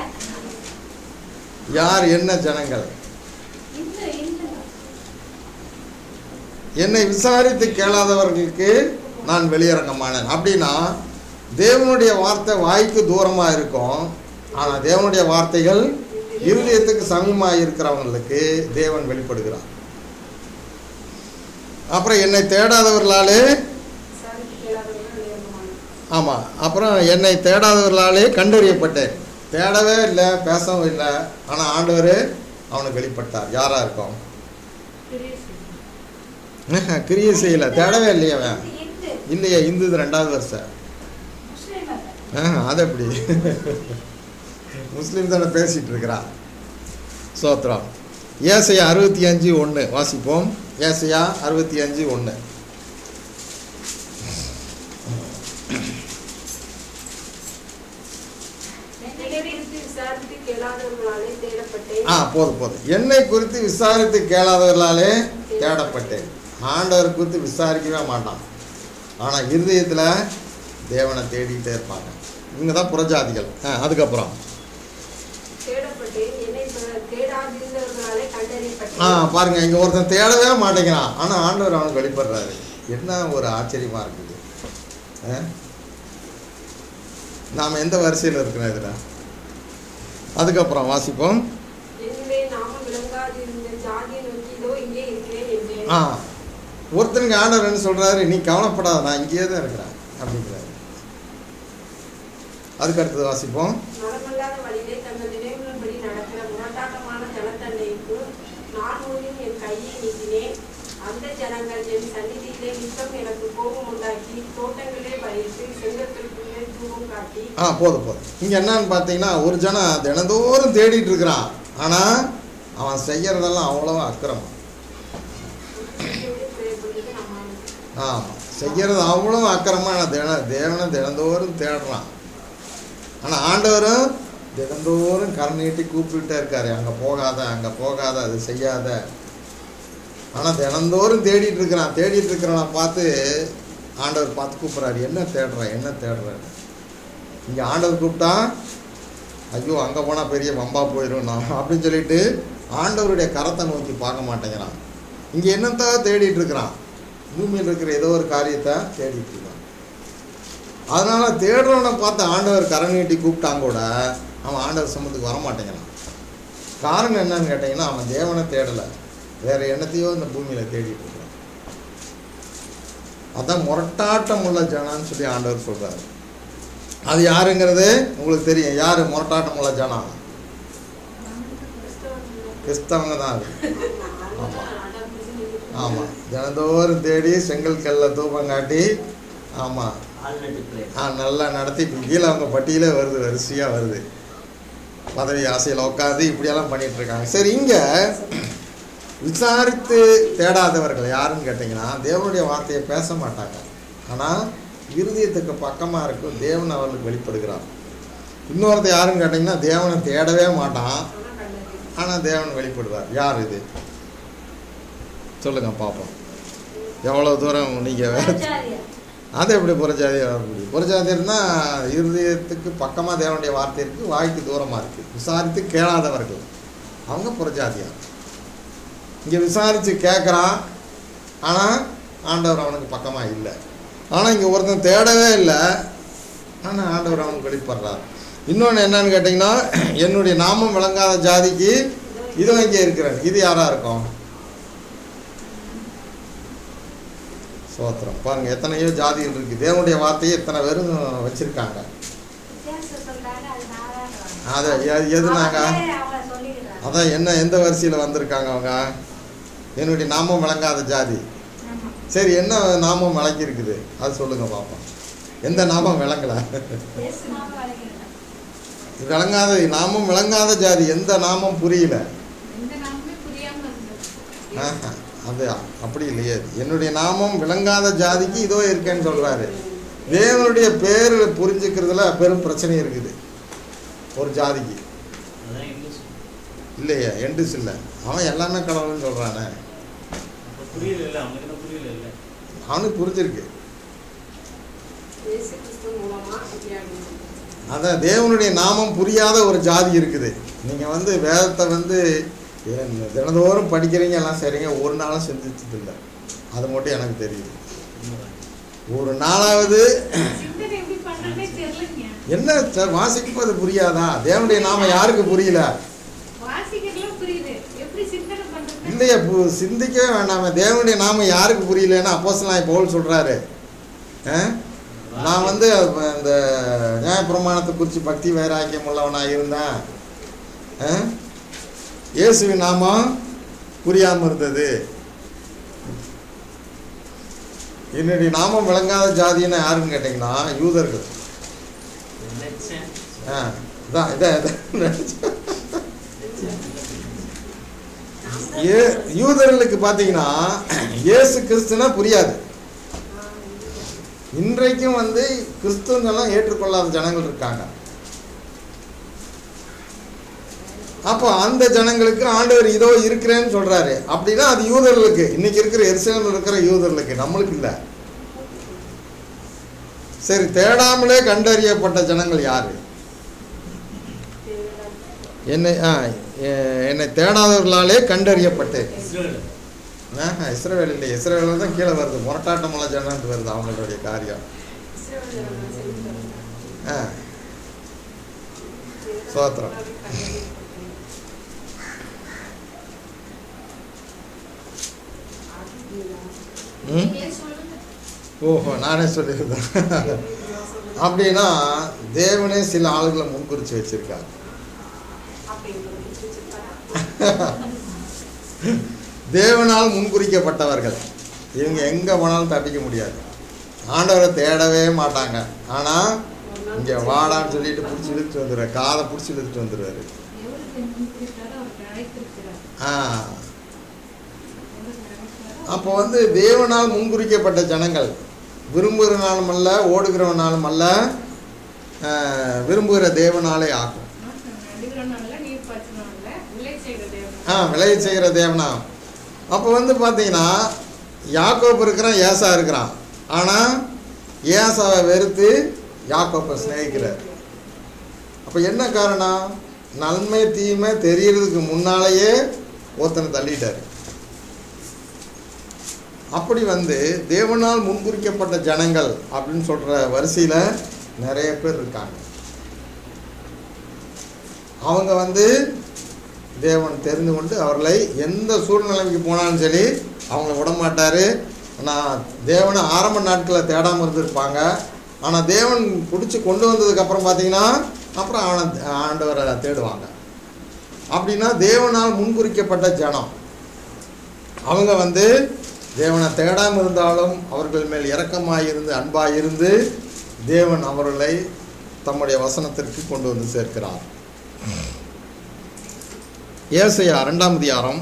யார் என்ன ஜனங்கள் இந்த இந்த என்னை விசாரித்து கேளாதவர்களுக்கு நான் வெளியரங்கமானேன் அப்படின்னா தேவனுடைய வார்த்தை வாய்க்கு தூரமாக இருக்கும் ஆனால் தேவனுடைய வார்த்தைகள் இருதயத்துக்கு சமீபமாக இருக்கிறவங்களுக்கு தேவன் வெளிப்படுகிறார் அப்புறம் என்னை தேடாதவர்களாலே விசாரித்து கேளாதவர்கள் நேர்மமானது ஆமாம் அப்புறம் என்னை தேடாதவர்களாலே கண்டறியப்பட்டேன் தேடவே இல்லை பேசவும் இல்லை ஆனால் ஆண்டவர் அவனுக்கு வெளிப்பட்டார் யாராக இருக்கும் கிரியை செய்யலை தேடவே இல்லையே அவன் இந்து இல்லையே இந்து இது ரெண்டாவது வருஷம் முஸ்லீம் அல்ல ஆ அது எப்படி முஸ்லீம் தானே பேசிகிட்டு இருக்கிறான் சோத்ரம் ஏசையா அறுபத்தி அஞ்சு ஒன்று வாசிப்போம் ஏசையா அறுபத்தி அஞ்சு ஒன்று என்னை குறித்து விசாரித்து கேளாதவர்களாலே தேடப்பட்டேன் ஆ போதும் போதும் என்னை குறித்து விசாரித்து கேளாதவர்களாலே தேடப்பட்டேன் ஆண்டவர் குறித்து விசாரிக்கவே மாட்டான் ஆனால் இருதயத்தில் தேவனை தேடிக்கிட்டே இருப்பாங்க இவங்க தான் புறஜாதிகள் ஆ அதுக்கப்புறம் தேடப்பட்டேன் என்னை ப- தேடாதிருந்தவர்களாலே ஆ கண்டறியப்பட்டேன் பாருங்க இங்கே ஒருத்தன் தேடவே மாட்டேங்கிறான் ஆனால் ஆண்டவர் அவனுக்கு வெளிப்படுறாரு என்ன ஒரு ஆச்சரியமாக இருக்குது ஆ? நாம் எந்த வரிசையில் இருக்கிறோம் இதில் அதுக்கப்புறம் வாசிப்போம் என்னுடைய நாமம் விளங்காதிருந்த ஜாதியை நோக்கி இதோ இங்கே இருக்கிறேன் என்றேன் ஆ ஒருத்தனுக்கு ஆண்டவர் என்ன சொல்கிறாரு நீ கவலைப்படாத நான் இங்கேயே தான் இருக்கிறேன் அப்படிங்கிறாரு அதுக்கு அடுத்தது வாசிப்போம் நலமல்லாத வழியிலே தங்கள் நினைவுகளின்படி நடக்கிற முரட்டாட்டமான ஜனத்தண்டைக்கு நான் ஊரில் என் கையை நீட்டினேன் அந்த ஜனங்கள் என் சந்நிதியிலே நித்தம் எனக்கு கோபம் உண்டாக்கி தோட்டங்களே பயிர்த்து செங்கத்திற்குள்ளே தூபம் காட்டி ஆ போதும் போதும் இங்கே என்னன்னு பார்த்தீங்கன்னா ஒரு ஜனம் தினந்தோறும் தேடிட்டு இருக்கிறான் ஆனால் அவன் செய்யறதெல்லாம் அவ்வளவா அக்கிரமம் பிரயப்படுகிறது நம்ம ஆமாம் செய்கிறது அவ்வளோ அக்கிரமாக தின தேவனை தினந்தோறும் தேடுறான் ஆனால் ஆண்டவரும் தினந்தோறும் கரை நீட்டி கூப்பிட்டுட்டே இருக்காரு அங்கே போகாத அங்கே போகாத அது செய்யாத ஆனால் தினந்தோறும் தேடிட்டு இருக்கிறான் தேடிட்டு இருக்கிறவனை பார்த்து ஆண்டவர் பார்த்து கூப்பிட்றாரு என்ன தேடுற என்ன தேடுறேன்னு இங்கே ஆண்டவர் கூப்பிட்டா ஐயோ அங்கே போனால் பெரிய வம்பா போயிடும் நான் அப்படின்னு சொல்லிட்டு ஆண்டவருடைய கரத்தை நோக்கி பார்க்க மாட்டேங்கிறான் இங்கே என்னத்தான் தேடிட்டு இருக்கிறான் பூமியில் இருக்கிற ஏதோ ஒரு காரியத்தை தேடிட்டு இருக்கான் அதனால தேடுறவனை பார்த்து ஆண்டவர் கரை நீட்டி கூப்பிட்டாங்க கூட அவன் ஆண்டவர் சமத்துக்கு வர மாட்டேங்கிறான் காரணம் என்னன்னு கேட்டிங்கன்னா அவன் தேவனை தேடலை வேற என்னத்தையோ இந்த பூமியில் தேடிட்டு இருக்கிறான் அதான் முரட்டாட்டம் உள்ள ஜனான்னு சொல்லி ஆண்டவர் சொல்றாரு அது யாருங்கிறது உங்களுக்கு தெரியும் யாரு முரட்டாட்டம் உள்ள ஜனம் கிறிஸ்தவங்க தான் அது ஆமாம் தினந்தோறும் தேடி செங்கல் கல்ல தூபம் காட்டி ஆமாம் ஆல்ரெடி பிளே ஆ நல்லா நடத்தி இப்போ கீழே அவங்க பட்டியலே வருது வரிசையாக வருது பதவி ஆசையில் உட்காந்து இப்படியெல்லாம் பண்ணிட்டு இருக்காங்க சரி இங்கே விசாரித்து தேடாதவர்கள் யாருன்னு கேட்டிங்கன்னா தேவனுடைய வார்த்தையை பேச மாட்டாங்க ஆனால் இருதயத்துக்கு பக்கமாக இருக்கும் தேவன் அவர்களுக்கு வெளிப்படுகிறார் இன்னொருத்த யாருன்னு கேட்டிங்கன்னா தேவனை தேடவே மாட்டான் ஆனால் கண்டறியும் ஆனால் தேவன் வெளிப்படுவார் யார் இது சொல்லுங்க பார்ப்போம் எவ்வளோ தூரம் நீங்கள் ஆச்சாரியா அது எப்படி புறஜாதியாக வர முடியும் புறஜாதியர்னா இருதயத்துக்கு பக்கமாக தேவனுடைய வார்த்தை இருக்குது வாய்க்கு தூரமாக இருக்குது விசாரித்து கேளாதவர்கள் அவங்க புறஜாதியார் இங்கே விசாரித்து கேட்குறான் ஆனால் ஆண்டவர் அவனுக்கு பக்கமாக இல்லை ஆனால் இங்கே ஒருத்தன் தேடவே இல்லை ஆனால் ஆண்டவர் அவனுக்கு வெளிப்படுறார் இன்னொன்று என்னன்னு கேட்டிங்கன்னா என்னுடைய நாமம் விளங்காத ஜாதிக்கு இதோ இங்கே இருக்கிறேன் இது யாராக இருக்கும் சோத்திரம் பாருங்க எத்தனையோ ஜாதிகள் இருக்கு தேவனுடைய வார்த்தையை எத்தனை பேரும் வச்சிருக்காங்க வித்தியாசம் சொல்றாங்க அது நாராயணன் அதை எ- எதுனாங்க அவங்களே அவங்கள சொல்லிக்கிறாங்க அதான் என்ன எந்த வரிசையில் வந்திருக்காங்க அவங்க என்னுடைய நாமம் விளங்காத ஜாதி ஆமா சரி என்ன நாமம் விளங்கி இருக்குது அது சொல்லுங்க பார்ப்போம் எந்த நாமம் விளங்கல பேசுனாம வளைக்கிறாங்க விளங்காத நாமம் விளங்காத ஜாதி எந்த நாமம் புரியல எந்த நாமமே புரியாம இருந்தது ஆஹா. அது அப்படி இல்லையே என்னுடைய நாமம் விளங்காத ஜாதிக்கு இதோ இருக்கேன்னு சொல்கிறாரு தேவனுடைய பேர் புரிஞ்சுக்கிறதுல பெரும் பிரச்சனை இருக்குது ஒரு ஜாதிக்கு அதான் இங்கிலீஷ் இல்லையா எண்டிஸ் இல்லை அவன் எல்லாமே கடவுள்னு சொல்கிறானே அப்ப புரியல இல்ல அவனுக்கு என்ன புரியல இல்ல அவனுக்கு புரிஞ்சிருக்கு இயேசு கிறிஸ்து மூலமா இப்படியாகும் அதான் தேவனுடைய நாமம் புரியாத ஒரு ஜாதி இருக்குது நீங்கள் வந்து வேதத்தை வந்து ஏன் தினந்தோறும் படிக்கிறீங்க எல்லாம் சரிங்க ஒரு நாளும் சிந்திச்சது இல்லை அது மட்டும் எனக்கு தெரியுது உண்மைதான். ஒரு நாளாவது சிந்தனை எப்படி பண்றதே தெரியலங்க என்ன சார் வாசிக்கும் அது புரியாதா தேவனுடைய நாம யாருக்கு புரியல வாசிக்கிறதுலாம் புரியுது எப்படி சிந்தனை பண்றது இல்லையா பு சிந்திக்கவே வேண்டாமே தேவனுடைய நாம யாருக்கு புரியலன்னு அப்போஸ்தலனாகிய பவுல் சொல்கிறாரு நான் வந்து இந்த நியாயப்பிரமாணத்தை குறித்து பக்தி வைராக்கியம் உள்ளவனாக இருந்தேன் ஆ? இயேசுவின் நாமம் புரியாமல் இருந்தது என்னுடைய நாமம் விளங்காத ஜாதின்னு யாருன்னு கேட்டிங்கன்னா யூதர்கள் நினைச்சேன். ஆ இதான் இதான் இதான் நினைச்சேன். ஏ யூதர்களுக்கு பார்த்தீங்கன்னா இயேசு கிறிஸ்துனா புரியாது இன்றைக்கும் வந்து கிறிஸ்துவங்கெல்லாம் ஏற்றுக்கொள்ளாத ஜனங்கள் இருக்காங்க அப்போ அந்த ஜனங்களுக்கு ஆண்டவர் இதோ இருக்கிறேன்னு சொல்றாரு அப்படின்னா அது யூதர்களுக்கு இன்னைக்கு இருக்கிற எருசலேமில் இருக்கிற யூதர்களுக்கு நம்மளுக்கு இல்லை சரி தேடாமலே கண்டறியப்பட்ட ஜனங்கள் யாரு என்னை ஆ எ- என்னை தேடாதவர்களாலே கண்டறியப்பட்டு இஸ்ரவேல். ஆஹா, இஸ்ரவேல் இல்லை இஸ்ரவேல் தான் கீழே வருது முரட்டாட்டமுள்ள ஜனம்னு வருது அவங்களுடைய காரியம் இஸ்ரவேல் ஜனங்கள் செலுத்தப்பட்டார். ஆ சோத்திரம் ம் ஓஹோ நானே சொல்லியிருந்தேன் அப்படின்னா தேவனே சில ஆளுகளை முன்குறிச்சு வச்சிருக்காரு அப்படின்னு வச்சிருப்பாரா? தேவனால் முன்குறிக்கப்பட்டவர்கள் இவங்க எங்கே போனாலும் தப்பிக்க முடியாது ஆண்டவரை தேடவே மாட்டாங்க ஆனால் இங்கே வாடான்னு சொல்லிட்டு பிடிச்சி இழுத்துட்டு வந்துடுவார் காதை பிடிச்சி இழுத்துட்டு வந்துடுவார் எவருக்கு முன்குறித்தாரோ அவருக்கு அழைத்திருக்கிறார் ஆ எவருக்கு அழைக்கிறாரோ அப்போ வந்து தேவனால் முன்குறிக்கப்பட்ட ஜனங்கள் விரும்புகிறனாலும் அல்ல ஓடுகிறவனாலும் அல்ல ஆ, விரும்புகிற தேவனாலே ஆகும் நடுகிறனால நீர் பாய்ச்சினால விளை செய்கிற தேவன் ஆ விளைய செய்கிற தேவனா அப்போ வந்து பார்த்தீங்கன்னா யாக்கோப்பு இருக்கிறான் ஏசா இருக்கிறான் ஆனால் ஏசாவை வெறுத்து யாக்கோப்பை சிநேகிக்கிறார் அப்போ என்ன காரணம் நன்மை தீமை தெரியறதுக்கு முன்னாலேயே ஒருத்தனை தள்ளிட்டார் அப்படி வந்து தேவனால் முன்குறிக்கப்பட்ட ஜனங்கள் அப்படின்னு சொல்கிற வரிசையில் நிறைய பேர் இருக்காங்க அவங்க வந்து தேவன் தெரிந்து கொண்டு அவர்களை எந்த சூழ்நிலைக்கு போனாலும் சரி அவங்கள விட மாட்டார் ஆனால் தேவனை ஆரம்ப நாட்களில் தேடாமல் இருந்திருப்பாங்க ஆனால் தேவன் பிடிச்சி கொண்டு வந்ததுக்கப்புறம் பார்த்தீங்கன்னா அப்புறம் அவனை ஆண்டவரை தேடுவாங்க அப்படின்னா தேவனால் முன்குறிக்கப்பட்ட ஜனம் அவங்க வந்து தேவனை தேடாமல் இருந்தாலும் அவர்கள் மேல் இரக்கமாக இருந்து அன்பாக இருந்து தேவன் அவர்களை தம்முடைய வசனத்திற்கு கொண்டு வந்து சேர்க்கிறார் ஏசையா ரெண்டாம் அதிகாரம்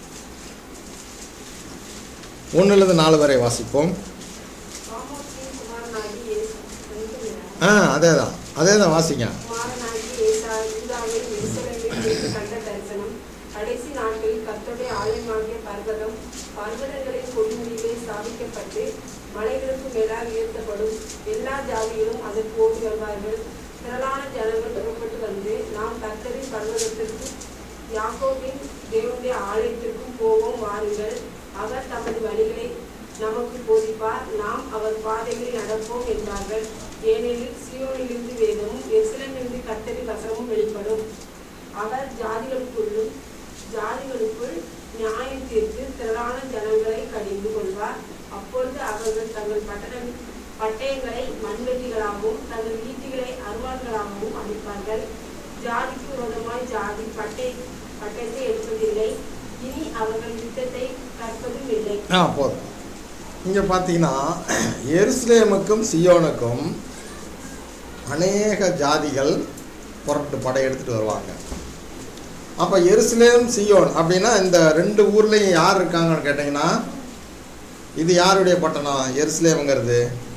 ஒன்றிலிருந்து நாலு வரை வாசிப்போம் ஆமோஸின் குமாரனாகி இயேசு சொல்லுகிறார். ஆ அதே தான் அதே தான் வாசிங்க குமாரனாகி ஏசா யூதாவில் எருசலேமில் இருந்து கண்ட தரிசனம் கடைசி நாட்களில் கர்த்தருடைய ஆலயமாகிய பர்வதம் பர்வதங்களின் கொடுமுடியிலே ஸ்தாபிக்கப்பட்டு மலைகளுக்கு மேலாக உயர்த்தப்படும் எல்லா ஜாதிகளும் அதற்கு ஓடி வருவார்கள் திரளான ஜனங்கள் புறப்பட்டு வந்து நாம் கர்த்தரின் பர்வதத்திற்கு யாக்கோபின் தேவனுடைய ஆலயத்திற்கும் போவோம் வாருங்கள் அவர் தமது வழிகளை நமக்கு போதிப்பார் நாம் அவர் பாதைகளில் நடப்போம் என்பார்கள் ஏனெனில் சியோனிலிருந்து வேதமும் எருசலேமிலிருந்து கர்த்தரின் வசனமும் வெளிப்படும் அவர் ஜாதிகளுக்குள்ளும் ஜாதிகளுக்குள் நியாயம் தீர்த்து திரளான ஜனங்களை கடிந்து கொள்வார் அப்பொழுது அவர்கள் தங்கள் பட்டணம் பட்டயங்களை மண்வெட்டிகளாகவும் தங்கள் ஈட்டிகளை அருவாள்களாகவும் அடிப்பார்கள் ஜாதிக்கு விரோதமாய் ஜாதி பட்டை பட்டயத்தை எடுப்பதில்லை இனி அவர்கள் யுத்தத்தை கற்பதும் இல்லை ஆ போதும் இங்கே பார்த்தீங்கன்னா எருசலேமுக்கும் சியோனுக்கும் அநேக ஜாதிகள் புறப்பட்டு படையெடுத்துட்டு வருவாங்க அப்போ எருசலேம் சியோன் அப்படின்னா இந்த ரெண்டு ஊர்லேயும் யார் இருக்காங்கன்னு கேட்டிங்கன்னா இது யாருடைய பட்டணம் எருசலேம்ங்கிறது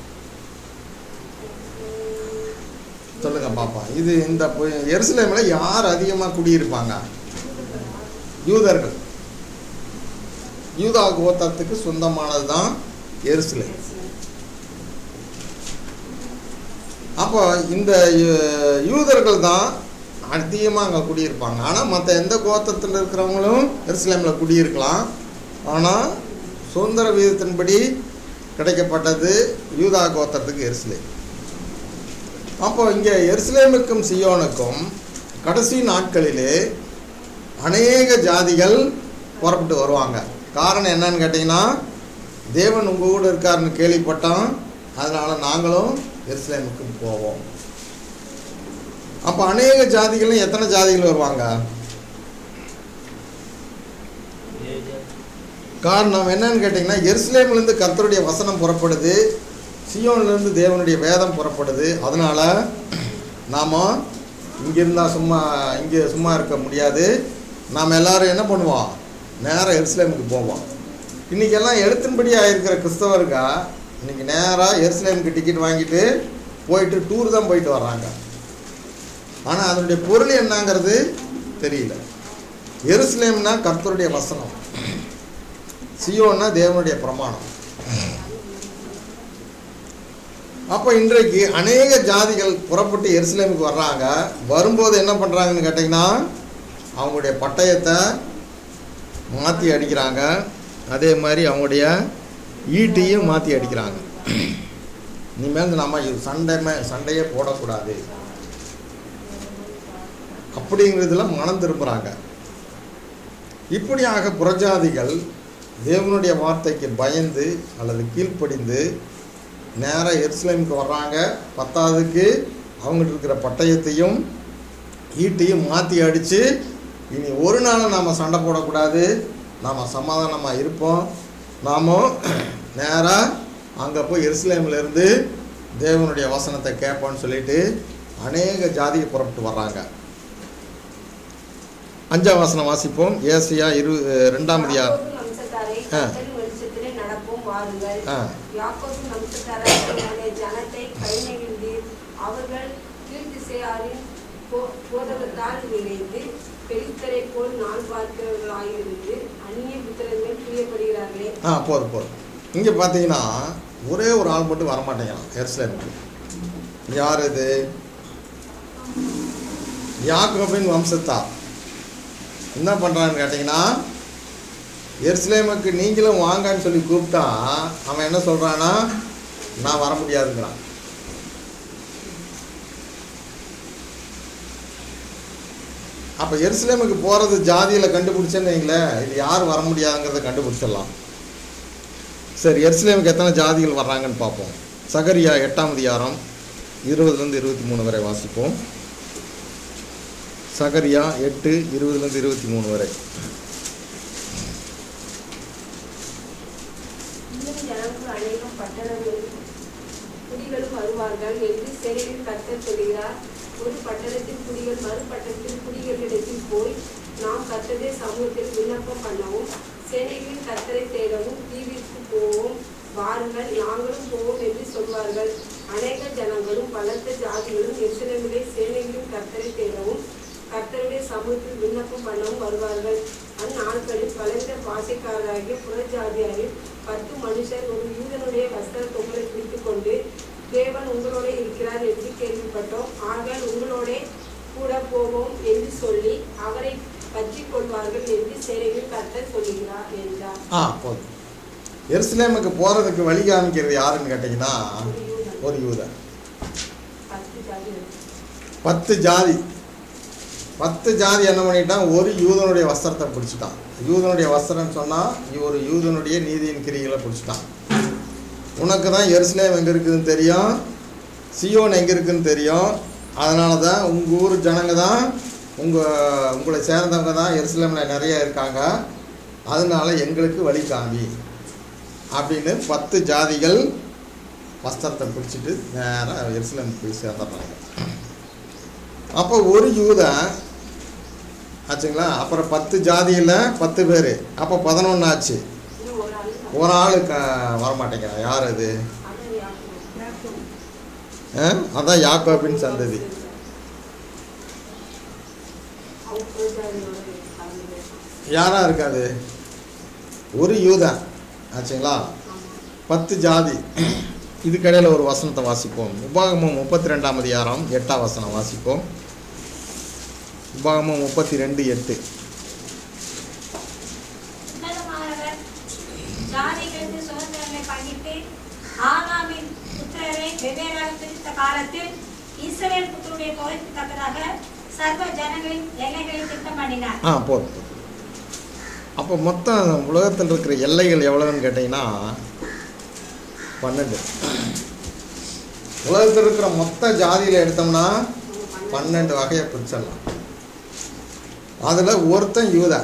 சொல்லுங்க பாப்பா இது இந்த பு- எருசலேம்ல யார் அதிகமாக குடியிருப்பாங்க யூதர்கள் யூதா கோத்திரத்துக்கு சொந்தமானது தான் எருசலேம் அப்போ இந்த யூ- யூதர்கள் தான் அதிகமாக அங்கே குடியிருப்பாங்க ஆனால் மற்ற எந்த கோத்திரத்தில் இருக்கிறவங்களும் எருசலேமில் குடியிருக்கலாம் ஆனால் சுதந்திர வீதத்தின்படி கிடைக்கப்பட்டது யூதா கோத்திரத்துக்கு எருசலேம் அப்போ இங்கே எருசலேமுக்கும் சியோனுக்கும் கடைசி நாட்களிலே அநேக ஜாதிகள் புறப்பட்டு வருவாங்க காரணம் என்னன்னு கேட்டிங்கன்னா தேவன் உங்கள் கூட இருக்காருன்னு கேள்விப்பட்டோம் அதனால் நாங்களும் எருசலேமுக்கு போவோம் அப்போ அநேக ஜாதிகளும் எத்தனை ஜாதிகள் வருவாங்க காரணம் என்னன்னு கேட்டிங்கன்னா எருசலேம்லேருந்து கர்த்தருடைய வசனம் புறப்படுது சியோன்லேருந்து தேவனுடைய வேதம் புறப்படுது அதனால் நாம் இங்கே இருந்தால் சும்மா இங்கே சும்மா இருக்க முடியாது நாம் எல்லாரும் என்ன பண்ணுவோம் நேராக எருசலேமுக்கு போவோம் இன்றைக்கெல்லாம் எழுத்தின்படி ஆயிருக்கிற கிறிஸ்தவருக்கா இன்றைக்கி நேராக எருசலேமுக்கு டிக்கெட் வாங்கிட்டு போயிட்டு டூர் தான் போயிட்டு வர்றாங்க ஆனால் அதனுடைய பொருள் என்னங்கிறது தெரியல எருசலேம்னா கர்த்தருடைய வசனம் சியோன்னா தேவனுடைய பிரமாணம் அப்போ இன்றைக்கு அநேக ஜாதிகள் புறப்பட்டு எருசலேமுக்கு வர்றாங்க வரும்போது என்ன பண்ணுறாங்கன்னு கேட்டிங்கன்னா அவங்களுடைய பட்டயத்தை மாற்றி அடிக்கிறாங்க அதே மாதிரி அவங்களுடைய ஈட்டியும் மாற்றி அடிக்கிறாங்க இனிமேல் நம்ம இது சண்டை மே- சண்டையே போடக்கூடாது அப்படிங்கிறதுல மனம் திரும்புகிறாங்க இப்படியாக புறஜாதிகள் தேவனுடைய வார்த்தைக்கு பயந்து அல்லது கீழ்ப்படிந்து நேராக எருசலேமுக்கு வர்றாங்க பத்தாவதுக்கு அவங்கள்ட்ட இருக்கிற பட்டயத்தையும் ஈட்டையும் மாற்றி அடித்து இனி ஒரு நாளும் நாம் சண்டை போடக்கூடாது நாம் சமாதானமாக இருப்போம் நாம் நேராக அங்கே போய் எருசலேம்ல இருந்து தேவனுடைய வசனத்தை கேட்போம்னு சொல்லிட்டு அநேக ஜாதியை புறப்பட்டு வர்றாங்க அஞ்சாம் வசனம் வாசிப்போம் ஏசியா இரு ரெண்டாம் அதிகாரம் யாக்கோபின் வம்சத்தாரே, ஆ. கர்த்தரின் வெளிச்சத்திலே நடப்போம் வாருங்கள் ஆ யாக்கோபின் வம்சத்தாரே, உங்களுடைய ஜனத்தை கைநெகிழ்ந்தீர். அவர்கள் கீழ்த்திசையாரின் போ- போதகத்தால் விளைந்து பெலிஸ்தரை போல் நாள் பார்க்கிறவர்களாயிருந்து அந்நிய புத்திரர்கள் பிரியப்படுகிறார்களே ஆ போதும் போதும் இங்கே பார்த்தீங்கன்னா ஒரே ஒரு ஆள் மட்டும் வரமாட்டேங்கிறான் எருசலேமுக்கு யார் இது யாக்கோபின் வம்சத்தார் என்ன பண்ணுறான்னு கேட்டிங்கன்னா எருசலேமுக்கு நீங்களும் வாங்கன்னு சொல்லி கூப்பிட்டா அவன் என்ன சொல்கிறான்னா நான் வர முடியாதுங்கிறான் அப்போ எருசலேமுக்கு போகிறது ஜாதியில் கண்டுபிடிச்சேன்னு வைங்களேன் இது யார் வர முடியாதுங்கிறத கண்டுபிடிச்சிடலாம் சரி எருசலேமுக்கு எத்தனை ஜாதிகள் வர்றாங்கன்னு பார்ப்போம் சகரியா எட்டாம் அதிகாரம் இருபதுலேருந்து இருபத்தி மூணு வரை வாசிப்போம் சகரியா எட்டு இருபதுலேருந்து இருபத்தி மூணு வரை இன்னும் ஜனங்கள் அநேகம் பட்டணங்களும் குடிகளும் வருவார்கள் என்று சேனையின் கர்த்தர் சொல்கிறார் ஒரு பட்டணத்தின் குடிகள் மறு பட்டணத்தின் குடிகளிடத்தில் போய் நாம் கர்த்தருடைய சமூகத்தில் விண்ணப்பம் பண்ணவும் சேனைகளின் கர்த்தரை தேடவும் தீவிற்கு போவோம் வாருங்கள் நாங்களும் போவோம் என்று சொல்வார்கள் அநேக ஜனங்களும் பலத்த ஜாதிகளும் எருசலேமிலே சேனைகளின் கர்த்தரை தேடவும் கர்த்தருடைய சமூகத்தில் விண்ணப்பம் பண்ணவும் வருவார்கள் அந்நாட்களில் பலவித பாசைக்காரராகிய புறஜாதியாரில் பத்து மனுஷர் ஒரு யூதனுடைய வஸ்திர தொங்கலை பிடித்துக் கொண்டு தேவன் உங்களோட இருக்கிறார் என்று கேள்விப்பட்டோம் ஆகையால் உங்களோட கூட போவோம் என்று சொல்லி அவரை பற்றி கொள்வார்கள் என்று சேனையில் கர்த்தர் சொல்லுகிறார் என்றார் ஆ போதும் எருசலேமுக்கு போகிறதுக்கு வழி காமிக்கிறது யாருன்னு கேட்டிங்கன்னா ஒரு யூதன் ஒரு யூதன் பத்து ஜாதிகள் பத்து ஜாதி பத்து ஜாதி என்ன பண்ணிட்டான் ஒரு யூதனுடைய வஸ்திரத்தை பிடிச்சிட்டான் யூதனுடைய வஸ்திரம்னு சொன்னால் ஒரு யூதனுடைய நீதியின் கிரிகளை பிடிச்சிட்டான் உனக்கு தான் எருசலேம் எங்கே இருக்குதுன்னு தெரியும் சியோன் எங்கே இருக்குதுன்னு தெரியும் அதனால தான் உங்கள் ஊர் ஜனங்க தான் உங்கள் உங்களை சேர்ந்தவங்க தான் எருசலேமில் நிறைய இருக்காங்க அதனால எங்களுக்கு வழி காமி அப்படின்னு பத்து ஜாதிகள் வஸ்திரத்தை பிடிச்சிட்டு நேராக எருசலேம் போய் சேர்ந்துடுறாங்க அப்போ ஒரு யூதன் ஆச்சுங்களா அப்புறம் பத்து ஜாதியில் பத்து பேர் அப்போ பதினொன்று ஆச்சு இன்னும் ஒரு ஆள் ஒரு ஆள் க வரமாட்டேங்கிறான் யார் அது அதான் யாக்கோபு. ஆ? அதான் யாக்கோபின் சந்ததி அவங்க புறஜாதியோட கலந்து யாரா இருக்காது ஒரு யூதன் ஆச்சுங்களா பத்து ஜாதி இதுக்கடையில் ஒரு வசனத்தை வாசிப்போம் உபாகமம் முப்பத்தி ரெண்டாம் அதிகாரம் எட்டாம் வசனம் வாசிப்போம் உபாகமம் முப்பத்தி ரெண்டு எட்டு உன்னதமானவர் ஜாதிகளுக்கு சுதந்திரங்களை பங்கிட்டு ஆதாமின் புத்திரரை வெவ்வேறாக பிரித்த காலத்தில் இஸ்ரவேல் புத்தருடைய தொகைக்கு தக்கதாக சர்வ ஜனங்களின் எல்லைகளை திட்டம் பண்ணினார் ஆ போதும் போதும். அப்போ மொத்தம் உலகத்தில் இருக்கிற எல்லைகள் எவ்வளோன்னு கேட்டிங்கன்னா பன்னெண்டு உலகத்தில் இருக்கிற மொத்த ஜாதியில் எடுத்தோம்னா பன்னெண்டு வகையை பிரிச்சிடலாம் அதில் ஒருத்தன் யூதா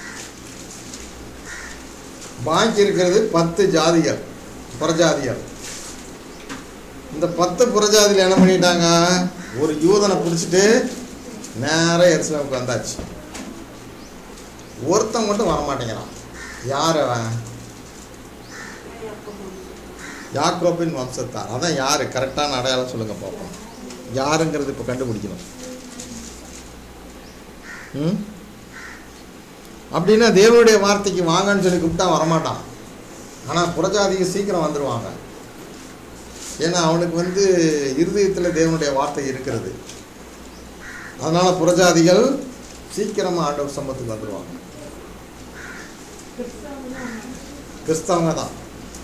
பாக்கி இருக்கிறது பத்து ஜாதிகள் புறஜாதிகள் இந்த பத்து புறஜாதியில் என்ன பண்ணிட்டாங்க ஒரு யூதனை பிடிச்சிட்டு நேராக எருசலேமுக்கு வந்தாச்சு ஒருத்தன் மட்டும் வரமாட்டேங்கிறான் யார் அவன் யாக்கோபின் வம்சத்தார் அதான் யார் கரெக்டான அடையாளம் சொல்லுங்க பார்ப்போம் யாருங்கிறது இப்போ கண்டுபிடிக்கணும் ம் அப்படின்னா தேவனுடைய வார்த்தைக்கு வாங்கன்னு சொல்லி கூப்பிட்டா வரமாட்டான் ஆனால் புறஜாதிக்கு சீக்கிரம் வந்துடுவாங்க ஏன்னா அவனுக்கு வந்து இருதயத்தில் தேவனுடைய வார்த்தை இருக்கிறது அதனால் புறஜாதிகள் சீக்கிரமாக ஆண்டவர் சம்பத்துக்கு வந்துடுவாங்க கிறிஸ்தவங்க தான்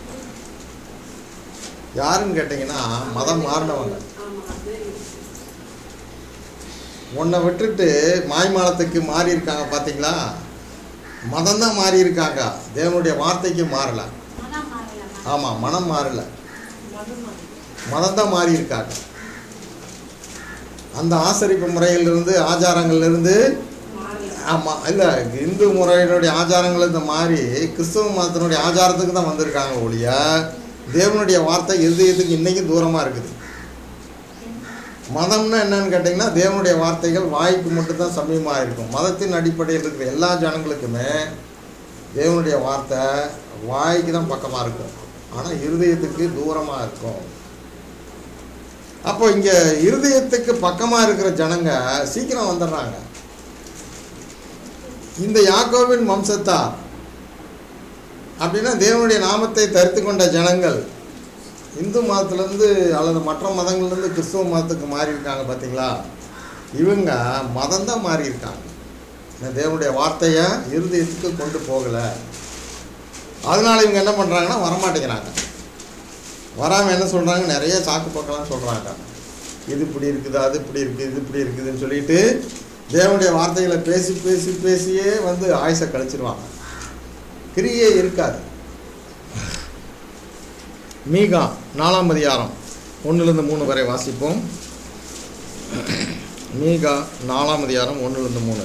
யாருன்னு கேட்டிங்கன்னா மதம் மாறினவங்க ஆமா அது உன்னை விட்டுட்டு மாய்மாலத்துக்கு மாறி இருக்காங்க பார்த்தீங்களா மதம் தான் மாறி இருக்காங்க தேவனுடைய வார்த்தைக்கு மாறல மனம் மாறலாம் ஆமாம் மனம் மாறல மதம் தான் மாறி இருக்காங்க அந்த ஆசரிப்பு முறையிலிருந்து ஆச்சாரங்கள்லேருந்து ஆமாம் இல்லை இந்து முறையினுடைய ஆச்சாரங்கள்லேருந்து மாறி கிறிஸ்தவ மதத்தினுடைய ஆச்சாரத்துக்கு தான் வந்திருக்காங்க ஒழிய தேவனுடைய வார்த்தை இருதயத்துக்கு இன்றைக்கும் தூரமாக இருக்குது மதம்னா என்னன்னு கேட்டிங்கன்னா தேவனுடைய வார்த்தைகள் வாய்க்கு மட்டும்தான் சமயமாக இருக்கும் மதத்தின் அடிப்படையில் இருக்கிற எல்லா ஜனங்களுக்குமே தேவனுடைய வார்த்தை வாய்க்கு தான் பக்கமாக இருக்கும் ஆனால் இருதயத்துக்கு தூரமாக இருக்கும் அப்போ இங்கே இருதயத்துக்கு பக்கமாக இருக்கிற ஜனங்க சீக்கிரம் வந்துடுறாங்க இந்த யாக்கோவின் வம்சத்தார் அப்படின்னா தேவனுடைய நாமத்தை தரித்து கொண்ட ஜனங்கள் இந்து மதத்துலேருந்து அல்லது மற்ற மதங்கள்லேருந்து கிறிஸ்துவ மதத்துக்கு மாறி இருக்காங்க பார்த்தீங்களா இவங்க மதம் தான் மாறி இருக்காங்க இந்த தேவனுடைய வார்த்தையை இருதயத்துக்கு கொண்டு போகலை அதனால் இவங்க என்ன பண்ணுறாங்கன்னா வரமாட்டேங்கிறாங்க வராமல் என்ன சொல்கிறாங்க நிறைய சாக்கு பக்கலாம் சொல்கிறாங்க இது இப்படி இருக்குது அது இப்படி இருக்குது இது இப்படி இருக்குதுன்னு சொல்லிட்டு தேவனுடைய வார்த்தைகளை பேசி பேசி பேசியே வந்து ஆயுசை கழிச்சிருவாங்க கிரியே இருக்காது மீகா நாலாம் அதிகாரம் ஒன்றுலேருந்து மூணு வரை வாசிப்போம் மீகா நாலாம் அதிகாரம் ஒன்றுலேருந்து மூணு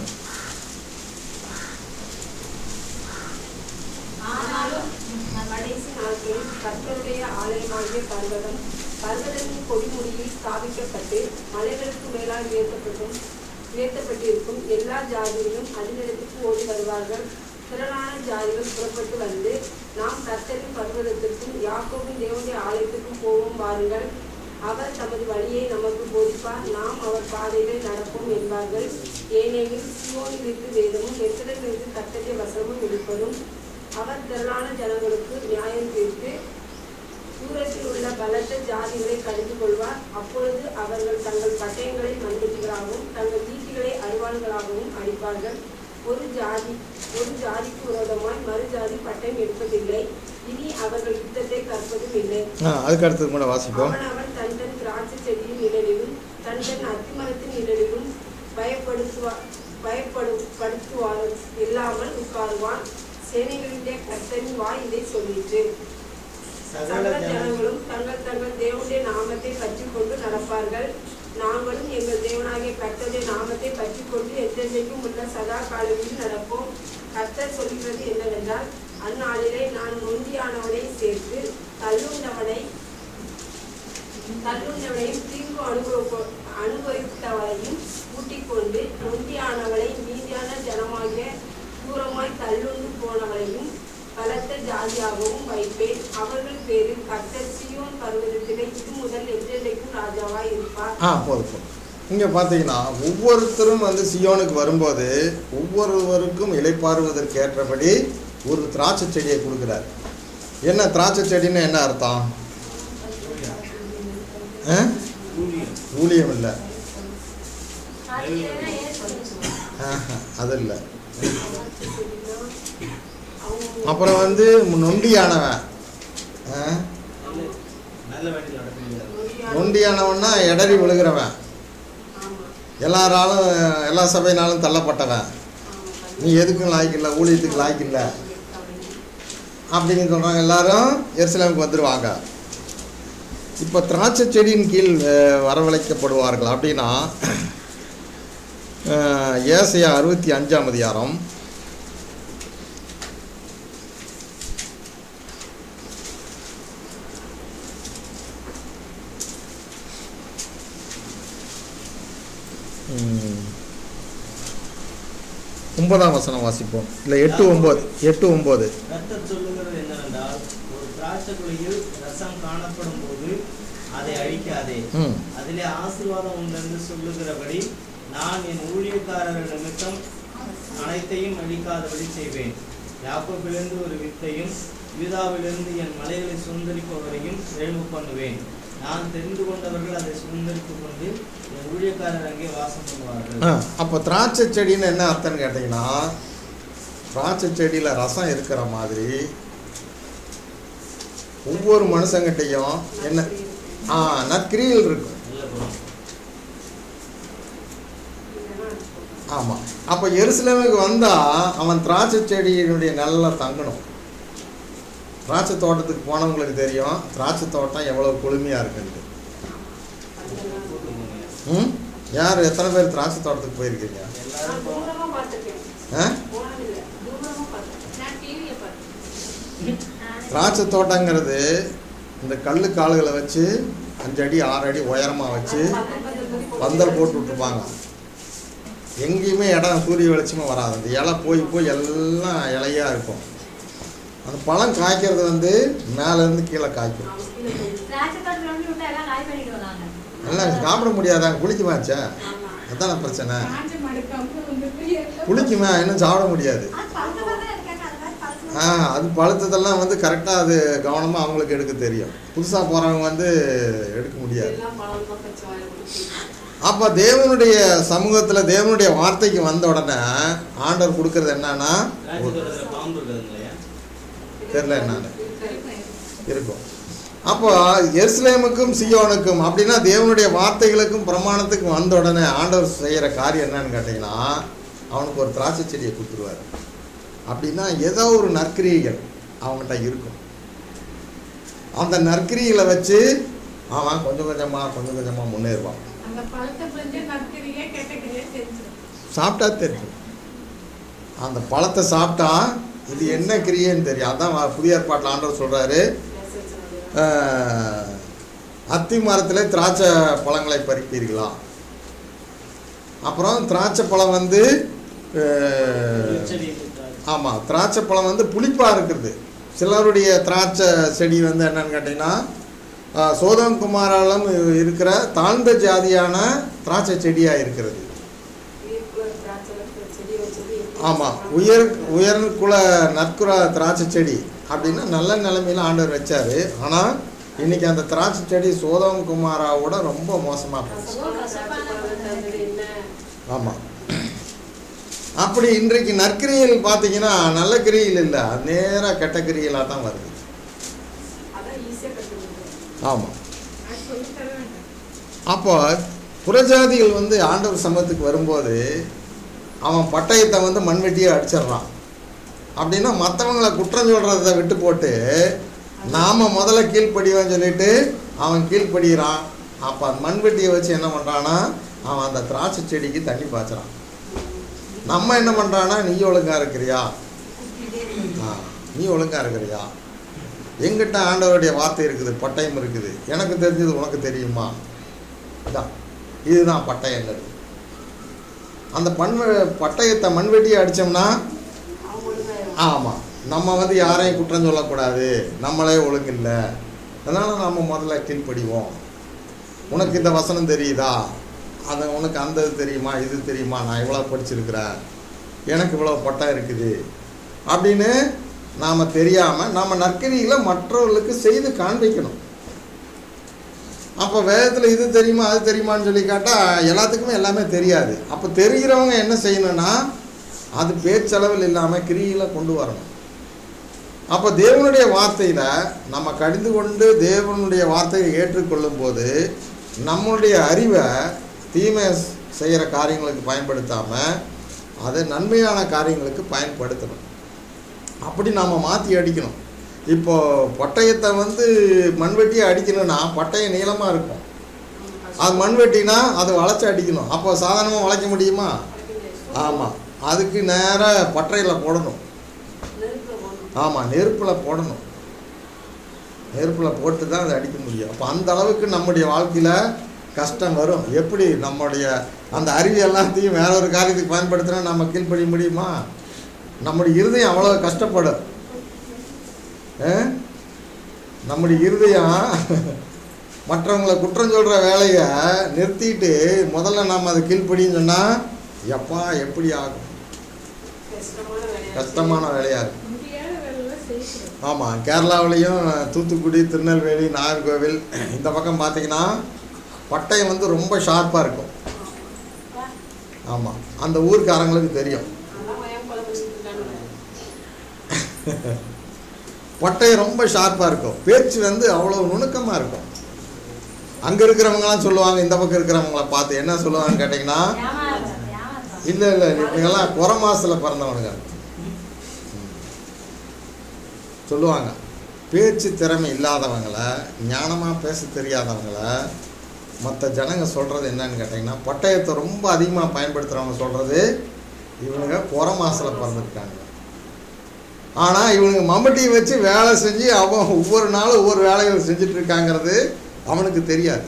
ஆனாலும் கடைசி நாட்களில் கர்த்தருடைய ஆலயமாகிய பர்வதம் பர்வதத்தின் கொடிமுடியில் ஸ்தாபிக்கப்பட்டு மலைகளுக்கு மேலால் உயர்த்தப்பட்டும் உயர்த்தப்பட்டிருக்கும் எல்லா ஜாதிகளும் அதனிடத்துக்கு ஓடி வருவார்கள் திரளான ஜாதிகள் புறப்பட்டு வந்து நாம் கர்த்தரின் பர்வதத்திற்கும் யாக்கோபின் தேவனுடைய ஆலயத்திற்கும் போவோம் வாருங்கள் அவர் தமது வழியை நமக்கு போதிப்பார் நாம் அவர் பாதைகளை நடப்போம் என்பார்கள் ஏனெனில் சியோனிலிருந்து வேதமும் எத்திரமிருந்து கர்த்தருடைய வசனமும் வெளிப்படும் அவர் திரளான ஜனங்களுக்கு நியாயம் தீர்த்து தூரத்தில் உள்ள பலத்த ஜாதிகளை கடிந்து கொள்வார் அப்பொழுது அவர்கள் தங்கள் பட்டயங்களை மண்வெட்டிகளாகவும் தங்கள் ஈட்டிகளை அருவாள்களாகவும் அடிப்பார்கள் ஒரு ஜாதி ஒரு ஜாதிக்கு விரோதமாய் மறு ஜாதி பட்டயம் எடுப்பதில்லை இனி அவர்கள் யுத்தத்தை கற்பதும் இல்லை ஆ அதுக்கு அடுத்தது கூட வாசிப்போம் அவன் அவன் தன் தன் திராட்சை செடியின் நிழலிலும் தன் தன் அத்திமரத்தின் நிழலிலும் பயப்படுத்துவா பயப்படுப்படுத்துவார் இல்லாமல் உட்காருவான் சேனைகளுடைய கர்த்தரின் வாய் இதை சொல்லிற்று சகல சகல ஜன ஜனங்களும் தங்கள் தங்கள் தேவனுடைய நாமத்தை பற்றி கொண்டு நடப்பார்கள் நாங்களும் எங்கள் தேவனாகிய கர்த்தருடைய நாமத்தை பற்றி கொண்டு எந்தெந்தைக்கும் உள்ள சதா காலங்களில் நடப்போம் கர்த்தர் சொல்கிறது என்னவென்றால் அந்நாளிலே நான் நொண்டியானவனை சேர்த்து தள்ளுண்டவனை தள்ளுண்டவனையும் தீங்கு அனுபவ அனுபவித்தவரையும் கூட்டிக் கொண்டு நொண்டியானவளை மீதியான ஜாதியாகவும் வைப்பேன் அவர்கள் பேரில் கர்த்தர் சியோன் பர்வதத்திலே இது முதல் என்றென்றைக்கும் ராஜாவாய் இருப்பார் ஆ போதும் போதும் இங்கே பார்த்தீங்கன்னா ஒவ்வொருத்தரும் வந்து சியோனுக்கு வரும்போது ஒவ்வொருவருக்கும் இலைப்பாறுவதற்கு ஏற்றபடி ஒரு திராட்சை செடியை கொடுக்குறாரு என்ன திராட்சை செடின்னு என்ன அர்த்தம் ஆ? ஊழியம் ஊழியம் இல்லை சாட்சியம்னா இயேசு கிறிஸ்து. ஆஹா, அது இல்லை அவங்க அப்புறம் வந்து நொண்டியானவன் ஆ? நல்ல நல்ல வழியில் நடக்க முடியாது நொண்டியானவன்னா இடறி விழுகிறவன் ஆமா எல்லாராலும் எல்லா சபையினாலும் தள்ளப்பட்டவன் ஆமா நீ எதுக்கும் லாய்க்கில்ல ஊழியத்துக்கு லாய்க்கில்ல அப்படின்னு சொல்கிறாங்க எல்லாரும் எருசலேமுக்கு வந்துடுவாங்க இப்போ திராட்சை செடியின் கீழ் அஹ், வரவழைக்கப்படுவார்கள் அப்படின்னா அஹ், ஏசாயா அறுபத்தி அஞ்சாம் அதிகாரம் ம். ஒன்பதாம் வசனம் வாசிப்போம் இல்லை எட்டு ஒம்பது எட்டு ஒம்பது கர்த்தர் சொல்லுகிறது என்னவென்றால் ஒரு திராட்சை குலையில் ரசம் காணப்படும் போது அதை அழிக்காதே ம் அதிலே ஆசீர்வாதம் உண்டென்று சொல்லுகிறபடி நான் என் ஊழியக்காரர்கள் நிமித்தம் அனைத்தையும் அழிக்காதபடி செய்வேன் யாக்கோபிலிருந்து ஒரு வித்தையும் யூதாவிலிருந்து என் மலைகளை சுதந்திரிப்பவரையும் எழும்பு பண்ணுவேன் நான் தெரிந்து கொண்டவர்கள் அதை சுதந்திரித்துக் கொண்டு என் ஊழியக்காரர் அங்கே வாசம் பண்ணுவார்கள் ஆ அப்போ திராட்சை செடின்னு என்ன அர்த்தம்னு கேட்டிங்கன்னா திராட்சை செடியில் ரசம் இருக்கிற மாதிரி ஒவ்வொரு மனுஷங்கிட்டையும் என்ன ஆ நற்கிரியில் இருக்கும் நல்ல குணம் ஆமாம் அப்போ எருசலேமுக்கு வந்தால் அவன் திராட்சை செடியினுடைய நல்லா தங்கணும் திராட்சை தோட்டத்துக்கு போனவங்களுக்கு தெரியும் திராட்சை தோட்டம் எவ்வளோ குளுமையாக இருக்குன்ட்டு கூட்டு பூமி. ம் யார் எத்தனை பேர் திராட்சை தோட்டத்துக்கு போயிருக்கீங்க எல்லாரும் நான் போ- தூரமா பார்த்திருக்கேன் ஆ போனதில்லை தூரமா பார்த்திருக்கேன் நான் டிவியை பார்த்தேன் திராட்சை தோட்டங்கிறது இந்த கல்லு கால்களை வச்சு அஞ்சு அடி ஆறு அடி உயரமாக வச்சு பந்தல் போட்டு விட்டுருப்பாங்க எங்கேயுமே இடம் சூரிய வெளிச்சமாக வராது அந்த இலை போய் போய் எல்லாம் இலையாக இருக்கும் அந்த பழம் காய்க்கிறது வந்து மேலேருந்து கீழே காய்க்கும் அவன் கீழே போய் திராட்சை தோட்டத்துல வந்து விட்டா எல்லாம் காலி பண்ணிடுவோம் நாங்க. எல்லாம் சாப்பிட முடியாதாங்க புளிக்குமாச்சே ஆமா அதான பிரச்சனை காஞ்ச மாடு கம்பு வந்துட்டு எல்லாம் புளிக்குமா இன்னும் சாப்பிட முடியாது அது பழுத்தமா தான் இருக்காங்க, அது மாதிரி பழுத்தமா ஆ அது பழுத்ததெல்லாம் வந்து கரெக்டாக அது கவனமாக அவங்களுக்கு எடுக்க தெரியும் புதுசாக போகிறவங்க வந்து எடுக்க முடியாது எல்லாம் பழம் தான் வச்சு வாயில கொடுத்து அப்போ தேவனுடைய சமூகத்தில் தேவனுடைய வார்த்தைக்கு வந்த உடனே ஆண்டவர் கொடுக்கறது என்னன்னா திராட்சை தோட்டத்துல பாம்பு இருக்குதுங்க இல்லையா தெரியல என்னன்னு இருக்கும் அப்போ எருசலேமுக்கும் சியோனுக்கும் அப்படின்னா தேவனுடைய வார்த்தைகளுக்கும் பிரமாணத்துக்கும் வந்த உடனே ஆண்டவர் செய்கிற காரியம் என்னன்னு கேட்டிங்கன்னா அவனுக்கு ஒரு திராட்சை செடியை கொடுத்துருவார் அப்படின்னா ஏதோ ஒரு நற்கிரியைகள் அவங்ககிட்ட இருக்கும் அந்த நற்கிரிகளை வச்சு அவன் கொஞ்சம் கொஞ்சமாக கொஞ்சம் கொஞ்சமாக முன்னேறுவான் அந்த பழத்தை பிரிஞ்சு நற்கிரியே கெட்டக்கிரியே தெரிஞ்சிடும் சாப்பிட்டா தெரியும் அந்த பழத்தை சாப்பிட்டா இது என்ன கிரியைன்னு தெரியும் அதான் வ- புதிய ஏற்பாட்டில் ஆண்டவர் சொல்கிறாரு அத்தி மரத்தில் திராட்சை பழங்களை பறிப்பீர்களா அப்புறம் திராட்சை பழம் வந்து செடி திராட்சை. ஆமாம் திராட்சை பழம் வந்து புளிப்பாக இருக்குது சிலருடைய திராட்சை செடி வந்து என்னன்னு கேட்டிங்கன்னா ஆஹ், சோதம் குமாராலம் இருக்கிற தாழ்ந்த ஜாதியான திராட்சை செடியாக இருக்கிறது செடி வச்சது ஆமாம் உயர் உயர் குல நற்குற திராட்சை செடி அப்படின்னா நல்ல நிலைமையில ஆண்டவர் வச்சாரு ஆனால் இன்னைக்கு அந்த திராட்சை செடி சோதம் குமாராவோட ரொம்ப மோசமாக போச்சு என்ன ஆமாம் அப்படி இன்றைக்கு நற்கிரியில் பார்த்தீங்கன்னா நல்ல கிரியில் இல்லை நேராக கெட்ட கிரியிலாக தான் வருது அதான் ஈஸியா கற்றுக்கிட்டு ஆமாம் அது சொல்லி தர வேண்டாம் அப்போ புறஜாதிகள் வந்து ஆண்டவர் சமூகத்துக்கு வரும்போது அவன் பட்டயத்தை வந்து மண்வெட்டியே அடிச்சிடுறான் அப்படின்னா மற்றவங்களை குற்றம் சொல்கிறத விட்டு போட்டு நாம் முதல்ல கீழ்ப்படிவோன்னு சொல்லிட்டு அவன் கீழ்ப்படுகிறான் அப்போ அந்த மண்வெட்டியை வச்சு என்ன பண்ணுறான்னா அவன் அந்த திராட்சை செடிக்கு தண்ணி பாய்ச்சுறான் நம்ம என்ன பண்ணுறான்னா நீ ஒழுங்கா இருக்கிறியா ஆ நீ ஒழுங்கா இருக்கிறியா எங்கிட்ட ஆண்டவருடைய வார்த்தை இருக்குது பட்டயம் இருக்குது எனக்கு தெரிஞ்சது உனக்கு தெரியுமா இதான் இதுதான் பட்டயங்கள் அந்த பண் பட்டயத்தை மண்வெட்டியை அடித்தோம்னா அவங்க ஒழுங்காயிரும் ஆமாம் நம்ம வந்து யாரையும் குற்றம் சொல்லக்கூடாது நம்மளே ஒழுங்கில்லை அதனால் நம்ம முதல்ல கீழ்ப்படிவோம் உனக்கு இந்த வசனம் தெரியுதா அது உனக்கு அந்த இது தெரியுமா இது தெரியுமா நான் இவ்வளோ படிச்சிருக்கிறேன் எனக்கு இவ்வளோ பட்டம் இருக்குது அப்படின்னு நாம் தெரியாமல் நம்ம நற்கரிகளை மற்றவர்களுக்கு செய்து காண்பிக்கணும் அப்போ வேதத்தில் இது தெரியுமா அது தெரியுமான்னு சொல்லி கேட்டால் எல்லாத்துக்குமே எல்லாமே தெரியாது அப்போ தெரிகிறவங்க என்ன செய்யணும்னா அது பேச்சளவில் இல்லாமல் கிரியில கொண்டு வரணும் அப்போ தேவனுடைய வார்த்தையில் நம்ம கடிந்து கொண்டு தேவனுடைய வார்த்தையை ஏற்றுக்கொள்ளும் போது நம்மளுடைய அறிவை தீமை செய்கிற காரியங்களுக்கு பயன்படுத்தாமல் அதை நன்மையான காரியங்களுக்கு பயன்படுத்தணும் அப்படி நாம் மாற்றி அடிக்கணும் இப்போ பட்டயத்தை வந்து மண்வெட்டியை அடிக்கணும்னா பட்டயம் நீளமாக இருக்கும் அது மண்வெட்டினா அதை வளைச்சி அடிக்கணும் அப்போ சாதாரணமாக வளைக்க முடியுமா ஆமாம் அதுக்கு நேராக பட்டறையில் போடணும் நெருப்புல போடணும். ஆமாம் நெருப்பில் போடணும் நெருப்பில் போட்டு தான் அதை அடிக்க முடியும் அப்போ அந்த அளவுக்கு நம்முடைய வாழ்க்கையில் கஷ்டம் வரும் எப்படி நம்முடைய அந்த அறிவு எல்லாத்தையும் வேற ஒரு காரியத்துக்கு பயன்படுத்தினா நம்ம கீழ்ப்படிய முடியுமா நம்முடைய இருதயம் அவ்வளோ கஷ்டப்படும் ஆ? நம்முடைய இருதயம் மற்றவங்களை குற்றம் சொல்கிற வேலையை நிறுத்திட்டு முதல்ல நம்ம அதை கீழ்ப்படின்னு சொன்னால் எப்பா எப்படி ஆகும் கஷ்டமான வேலையா கஷ்டமான வேலையாக இருக்கும் முடியாத வேலைலாம் செய்கிறோம் ஆமாம் கேரளாவிலையும் தூத்துக்குடி திருநெல்வேலி நாகர்கோவில் இந்த பக்கம் பார்த்தீங்கன்னா பட்டயம் வந்து ரொம்ப ஷார்ப்பாக இருக்கும் ஆமாம் அந்த ஊர்க்காரங்களுக்கு தெரியும் அதான் மயம் கொலை பண்ணிட்டு இருக்கானுங்க. பட்டயம் ரொம்ப ஷார்ப்பாக இருக்கும் பேச்சு வந்து அவ்வளோ நுணுக்கமாக இருக்கும் அங்கே இருக்கிறவங்களாம் சொல்லுவாங்க இந்த பக்கம் இருக்கிறவங்கள பார்த்து என்ன சொல்லுவாங்கன்னு கேட்டிங்கன்னா ஏமாறுறது, ஏமாறுறது. இல்லை இல்லை இவங்கெல்லாம் குறை மாசத்தில் பிறந்தவனுங்க சொல்லுவாங்க பேச்சு திறமை இல்லாதவங்கள ஞானமாக பேச தெரியாதவங்கள மற்ற ஜனங்க சொல்கிறது என்னன்னு கேட்டிங்கன்னா பட்டயத்தை ரொம்ப அதிகமாக பயன்படுத்துகிறவங்க சொல்கிறது இவனுங்க குறை மாசில் பிறந்திருக்காங்க ஆனால் இவனுங்க மம்பட்டியை வச்சு வேலை செஞ்சு அவன் ஒவ்வொரு நாளும் ஒவ்வொரு வேலைகள் செஞ்சுட்டு இருக்காங்கிறது அவனுக்கு தெரியாது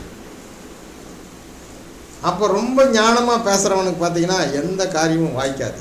அப்போ ரொம்ப ஞானமாக பேசுகிறவனுக்கு பார்த்தீங்கன்னா எந்த காரியமும் வாய்க்காது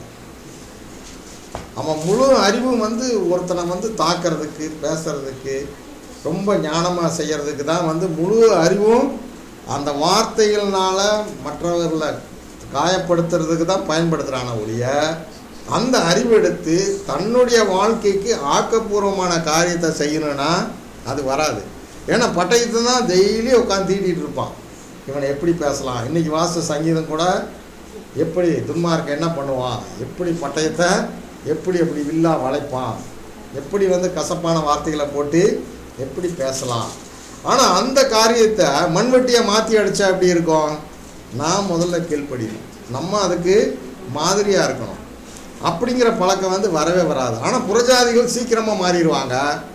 அவன் முழு அறிவும் வந்து ஒருத்தனை வந்து தாக்கிறதுக்கு பேசுறதுக்கு ரொம்ப ஞானமாக செய்யறதுக்கு தான் வந்து முழு அறிவும் அந்த வார்த்தைகள்னால மற்றவர்களை காயப்படுத்துறதுக்கு தான் பயன்படுத்துகிறான ஒழிய அந்த அறிவெடுத்து தன்னுடைய வாழ்க்கைக்கு ஆக்கப்பூர்வமான காரியத்தை செய்யணும்னா அது வராது ஏன்னா பட்டயத்தை தான் டெய்லி உட்காந்து தீட்டிகிட்டு இருப்பான் இவனை எப்படி பேசலாம் இன்னைக்கு வாச சங்கீதம் கூட எப்படி துன்மார்க்க என்ன பண்ணுவான் எப்படி பட்டயத்தை எப்படி எப்படி வில்லா வளைப்பான் எப்படி வந்து கசப்பான வார்த்தைகளை போட்டு எப்படி பேசலாம் ஆனால் அந்த காரியத்தை மண்வெட்டியை மாற்றி அடித்தா எப்படி இருக்கும் நான் முதல்ல கீழ்ப்படியணும் நம்ம அதுக்கு மாதிரியாக இருக்கணும் அப்படிங்கிற பழக்கம் வந்து வரவே வராது ஆனால் புறஜாதிகள் சீக்கிரமாக மாறிடுவாங்க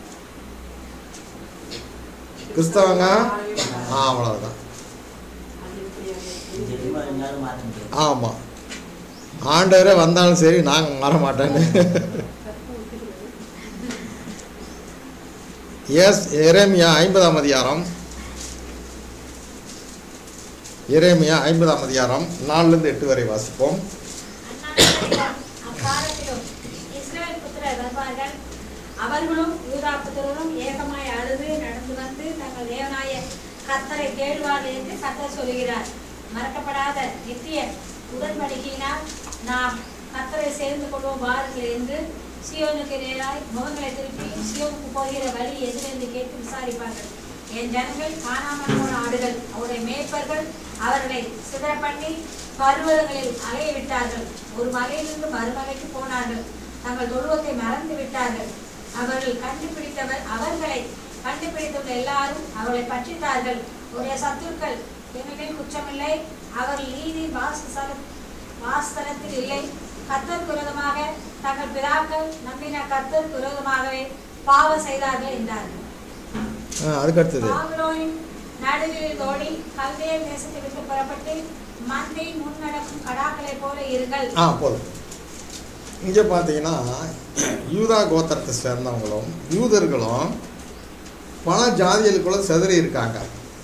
கிறிஸ்தவங்க ஆ அவ்வளவுதான் அது இப்படியாக ஜென்மம் இருந்தாலும் மாற்ற முடியாது ஆமாம் ஆண்டவரே வந்தாலும் சரி நாங்கள் மாற மாட்டேன்னு எஸ் எரேமியா ஐம்பதாம் அதிகாரம் எரேமியா ஐம்பதாம் அதிகாரம் நாலுலேருந்து எட்டு வரை வாசிப்போம் அந்நாட்களிலும் அக்காலத்திலும் இஸ்ரவேல் புத்திரர் வருவார்கள் அவர்களும் யூதா புத்திரரும் ஏகமாய் அழுது நடந்து வந்து தங்கள் தேவனாய கர்த்தரை தேடுவார்கள் என்று கர்த்தர் சொல்கிறார் மறக்கப்படாத நித்திய உடன்படிக்கையினால் நாம் கர்த்தரை சேர்ந்து கொள்வோம் வாருங்கள் என்று சியோனுக்கு நேராய் முகங்களை திருப்பி சியோனுக்கு போகிற வழி எது என்று கேட்டு விசாரிப்பார்கள் என் ஜனங்கள் காணாமல் போன ஆடுகள் அவருடைய மேய்ப்பர்கள் அவர்களை சிதற பண்ணி பருவதங்களில் அலைய விட்டார்கள் ஒரு மலையிலிருந்து மறுமலைக்கு போனார்கள் தங்கள் தொழுவத்தை மறந்து விட்டார்கள் அவர்கள் கண்டுபிடித்தவர் அவர்களை கண்டுபிடித்துள்ள எல்லாரும் அவர்களை பற்றித்தார்கள் உடைய சத்துருக்கள் எங்களில் குற்றமில்லை அவர்கள் நீதி வாசஸ்தல வாசஸ்தலத்தில் இல்லை கர்த்தர் விரோதமாக தங்கள் பிதாக்கள் நம்பின கர்த்தர் விரோதமாகவே பாவம் செய்தார்கள் என்றார்கள் ஆ, அதுக்கு அடுத்தது பாபிலோனின் நடுவில் ஓடி கல்தேயர் தேசத்தை விட்டு புறப்பட்டு மந்தை முன்னடக்கும் கடாக்களைப் போல இருங்கள் ஆ போதும் இங்கே பார்த்தீங்கன்னா யூதா கோத்திரத்தை சேர்ந்தவங்களும் யூதர்களும் பல ஜாதிகளுக்குள்ள சிதறி இருக்காங்க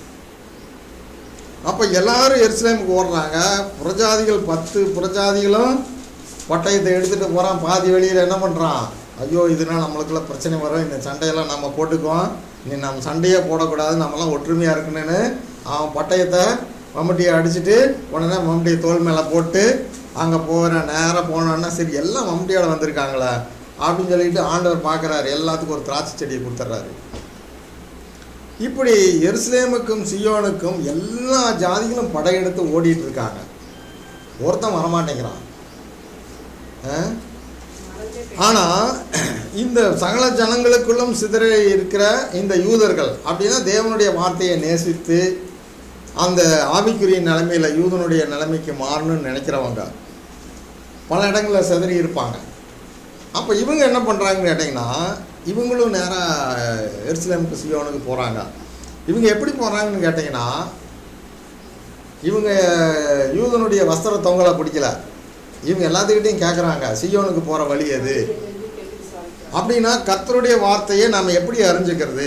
அப்போ எல்லாரும் எருசலேமுக்கு ஓடுறாங்க புறஜாதிகள் பத்து புறஜாதிகளும் பட்டயத்தை எடுத்துகிட்டு போகிறான் பாதி வெளியில் என்ன பண்ணுறான் ஐயோ இதனால் நம்மளுக்குள்ள பிரச்சனை வரும் இந்த சண்டையெல்லாம் நம்ம போட்டுக்குவோம் நீ நம்ம சண்டையே போடக்கூடாது நம்மலாம் ஒற்றுமையாக இருக்கணும்னு அவன் பட்டயத்தை மம்முட்டியை அடிச்சுட்டு உடனே மம்முட்டியை தோல் மேலே போட்டு அங்கே போகிறேன் நேராக போனோன்னா சரி எல்லாம் மம்முட்டியோட வந்திருக்காங்களே அப்படின்னு சொல்லிட்டு ஆண்டவர் பார்க்குறாரு எல்லாத்துக்கும் ஒரு திராட்சை செடியை கொடுத்துட்றாரு இப்படி எருசலேமுக்கும் சியோனுக்கும் எல்லா ஜாதிகளும் படையெடுத்து ஓடிட்டு இருக்காங்க ஒருத்தன் வரமாட்டேங்கிறான் ஆ? ஆனா இந்த சகல ஜனங்களுக்குள்ளும் சிதற இருக்கிற இந்த யூதர்கள் அப்படின்னா தேவனுடைய வார்த்தையை நேசித்து அந்த ஆவிக்குரிய நிலைமையில யூதனுடைய நிலைமைக்கு மாறணும்னு நினைக்கிறவங்க பல இடங்களில் சிதறி இருப்பாங்க அப்போ இவங்க என்ன பண்ணுறாங்கன்னு கேட்டிங்கன்னா இவங்களும் நேராக எருசலேமுக்கு சியோனுக்கு போகிறாங்க இவங்க எப்படி போகிறாங்கன்னு கேட்டிங்கன்னா இவங்க யூதனுடைய வஸ்திர தொங்கலை பிடிக்கல இவங்க எல்லாத்துக்கிட்டையும் கேட்குறாங்க சியோனுக்கு போகிற வழி எது அப்படின்னா கர்த்தருடைய வார்த்தையை நாம் எப்படி அறிஞ்சுக்கிறது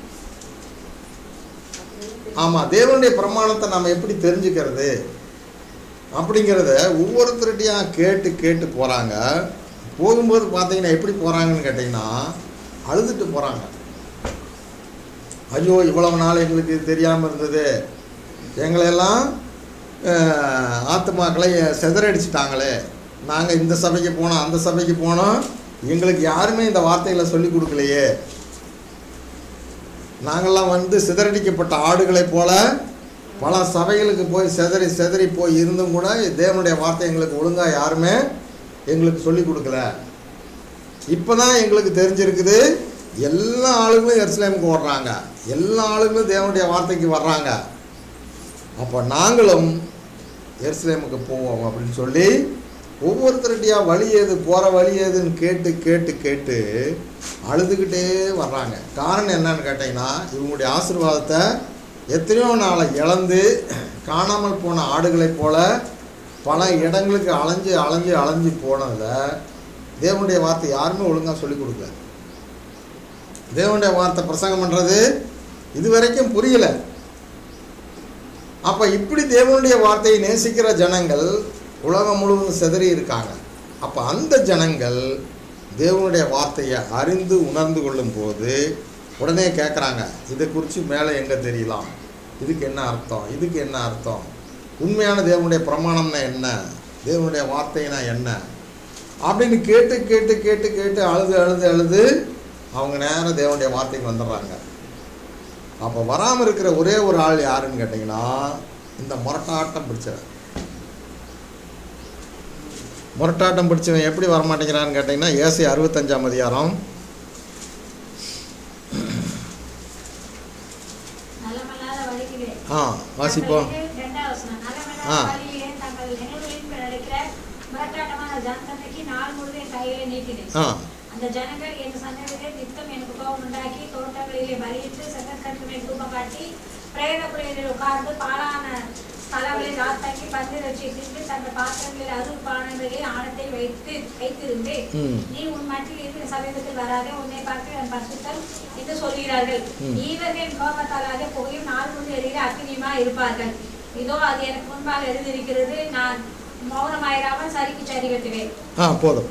ஆமாம் தேவனுடைய பிரமாணத்தை நம்ம எப்படி தெரிஞ்சுக்கிறது அப்படிங்கிறத ஒவ்வொருத்தருடையும் கேட்டு கேட்டு போகிறாங்க போகும்போது பார்த்தீங்கன்னா எப்படி போகிறாங்கன்னு கேட்டிங்கன்னா அழுதுட்டு போகிறாங்க ஐயோ இவ்வளவு நாள் எங்களுக்கு தெரியாமல் இருந்தது எங்களையெல்லாம் அஹ், ஆத்துமாக்களை செதறடிச்சிட்டாங்களே நாங்கள் இந்த சபைக்கு போனோம் அந்த சபைக்கு போனோம் எங்களுக்கு யாருமே இந்த வார்த்தைகளை சொல்லி கொடுக்கலையே நாங்கள்லாம் வந்து சிதறடிக்கப்பட்ட ஆடுகளைப் போல பல சபைகளுக்கு போய் செதறி செதறி போய் இருந்தும் கூட தேவனுடைய வார்த்தை எங்களுக்கு ஒழுங்காக யாருமே எங்களுக்கு சொல்லி கொடுக்கல இப்போ தான் எங்களுக்கு தெரிஞ்சிருக்குது எல்லா ஆளுங்களும் எருசலேமுக்கு ஓடுறாங்க எல்லா ஆளுங்களும் தேவனுடைய வார்த்தைக்கு வர்றாங்க அப்போ நாங்களும் எருசலேமுக்கு போவோம் அப்படின்னு சொல்லி ஒவ்வொருத்தருடையா வழி ஏது போகிற வழி ஏதுன்னு கேட்டு கேட்டு கேட்டு அழுதுகிட்டே வர்றாங்க காரணம் என்னன்னு கேட்டிங்கன்னா இவங்களுடைய ஆசீர்வாதத்தை எத்தனையோ நாளை இழந்து காணாமல் போன ஆடுகளைப் போல பல இடங்களுக்கு அலைஞ்சு அலைஞ்சு அலைஞ்சு போனதில் தேவனுடைய வார்த்தை யாருமே ஒழுங்காக சொல்லிக் கொடுக்கல தேவனுடைய வார்த்தை பிரசங்கம் பண்ணுறது இது வரைக்கும் புரியல அப்போ இப்படி தேவனுடைய வார்த்தையை நேசிக்கிற ஜனங்கள் உலகம் முழுவதும் சிதறி இருக்காங்க அப்போ அந்த ஜனங்கள் தேவனுடைய வார்த்தையை அறிந்து உணர்ந்து கொள்ளும் போது உடனே கேட்குறாங்க இதை குறித்து மேலே எங்கே தெரியலாம் இதுக்கு என்ன அர்த்தம் இதுக்கு என்ன அர்த்தம் உண்மையான தேவனுடைய பிரமாணம்னா என்ன தேவனுடைய வார்த்தைனா என்ன அப்படின்னு கேட்டு கேட்டு கேட்டு கேட்டு அழுது அழுது அழுது அவங்க நேரம் தேவனுடைய வார்த்தைக்கு வந்துடுறாங்க அப்போ வராமல் இருக்கிற ஒரே ஒரு ஆள் யாருன்னு கேட்டிங்கன்னா இந்த முரட்டாட்டம் பிடிச்சவன் முரட்டாட்டம் பிடிச்சவன் எப்படி வரமாட்டேங்கிறான்னு கேட்டிங்கன்னா ஏசி அறுபத்தஞ்சாம் அதிகாரம் நலமல்லாத வழிகளே ஆ வாசிப்போம் தங்களுக்கு இரண்டாவது வசனம். நலமல்லாத ஆ. வழியிலே தங்கள் நினைவுகளின் மேல் நடக்கிற முரட்டாட்டமான ஜனத்தன்மைக்கு நாள் முழுவதும் என் கைகளை நீட்டினேன் ஆ அந்த ஜனங்கள் என் சன்னதியிலே நித்தம் எனக்கு கோபம் உண்டாக்கி தோட்டங்களிலே பலியிட்டு சக்கரக்கட்டு மேல் தூபம் காட்டி பிரேத குழிகளில் உட்கார்ந்து பாலான ஸ்தலங்களில் ராத்தங்கி பந்து வச்சு தின்று தங்கள் பாத்திரங்களில் அருள் பானங்களில் ஆணத்தை வைத்து வைத்திருந்து ம். நீ உன் மட்டில் இருந்து சமீபத்தில் வராதே உன்னை பார்த்து என் பரிசுத்தம் என்று சொல்கிறார்கள் ம். ஈவர்கள் கோபத்தாலாக புகையும் நாள் முன் எரிகிற அக்னியுமா இருப்பார்கள் இதோ அது எனக்கு முன்பாக எழுதியிருக்கிறது நான் மௌனமாயிராமல் சரிக்கு சரி கட்டுவேன் ஆ போதும்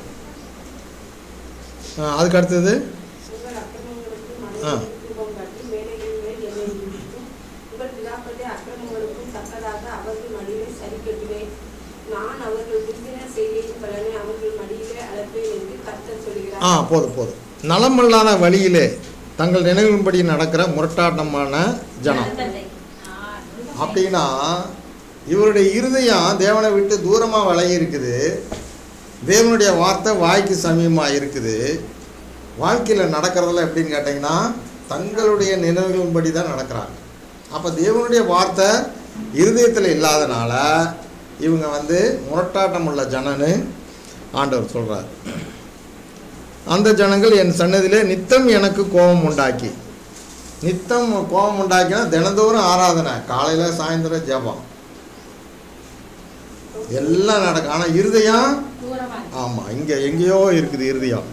ஆ அதுக்கு அடுத்தது உங்கள் அக்கிரமங்களுக்கும் ஆ. மனைவியின் தூபம் காட்டி மேடைகளின் மேல் என்னை நிறுத்தும். உங்கள் பிதாக்களுடைய அக்கிரமங்களுக்கும் தக்கதாக அவர்கள் மடியிலே சரி கட்டுவேன் நான் அவர்கள் திருந்தின செய்தியின் பலனை அவர்கள் மடியிலே அளப்பேன் என்று கர்த்தர் ஆ சொல்கிறார் போதும் போதும் நலமல்லாத வழியிலே தங்கள் நினைவின்படி நடக்கிற முரட்டாட்டமான ஜனம் நலத்தண்டை. ஆ, அப்படின்னா இவருடைய இருதயம் தேவனை விட்டு தூரமாக விலகி இருக்குது தேவனுடைய வார்த்தை வாய்க்கு சமீபமாக இருக்குது வாழ்க்கையில் நடக்கிறதெல்லாம் எப்படின்னு கேட்டிங்கன்னா தங்களுடைய நினைவுகளின்படி தான் நடக்கிறாங்க அப்போ தேவனுடைய வார்த்தை இருதயத்தில் இல்லாதனால இவங்க வந்து முரட்டாட்டம் உள்ள ஜனன்னு ஆண்டவர் சொல்கிறார் அந்த ஜனங்கள் என் சன்னதியிலே நித்தம் எனக்கு கோபம் உண்டாக்கி நித்தம் கோபம் உண்டாக்கினா தினந்தோறும் ஆராதனை காலையில் சாயந்தரம் ஜெபம் எல்லாம் நடக்கும் ஆனால் இருதயம் தூரமா இருக்கு. ஆமாம் இங்கே எங்கேயோ இருக்குது இருதயம்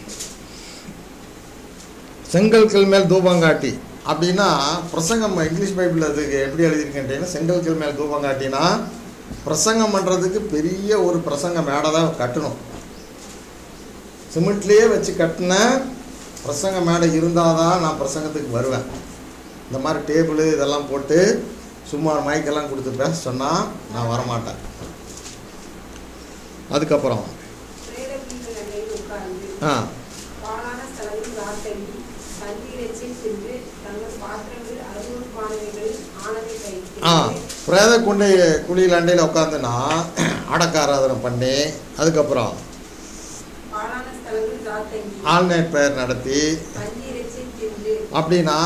செங்கல்கள் மேல் தூபம் காட்டி அப்படின்னா பிரசங்கம் இங்கிலீஷ் பைபிளில் அதுக்கு எப்படி எழுதியிருக்கேன் செங்கல்கள் மேல் தூபம் காட்டினா பிரசங்கம் பண்ணுறதுக்கு பெரிய ஒரு பிரசங்க மேடை தான் கட்டணும் சிமெண்ட்லேயே வச்சு கட்டின பிரசங்க மேடை இருந்தால் தான் நான் பிரசங்கத்துக்கு வருவேன் இந்த மாதிரி டேபிள் இதெல்லாம் போட்டு சும்மா மைக்கெல்லாம் கொடுத்து பேச சொன்னால் நான் வரமாட்டேன் அதுக்கப்புறம் பிரேத வீட்டின் அண்டையில் உட்கார்ந்து ஆ பாழான ஸ்தலங்களில் ராத்தங்கி பன்றி இறைச்சியில் தின்று தங்கள் பாத்திரங்கள் அருவருப்பானவைகள் ஆனதை ஆ கைத்து பிரேத குண்டை குழியில் அண்டையில் உட்காந்துனா அடக்காராதனை பண்ணி அதுக்கப்புறம் பாழான ஸ்தலங்களில் ராத்தங்கி ஆல்நைட் ப்ரேயர் நடத்தி பன்றி இறைச்சியில் தின்று அப்படின்னா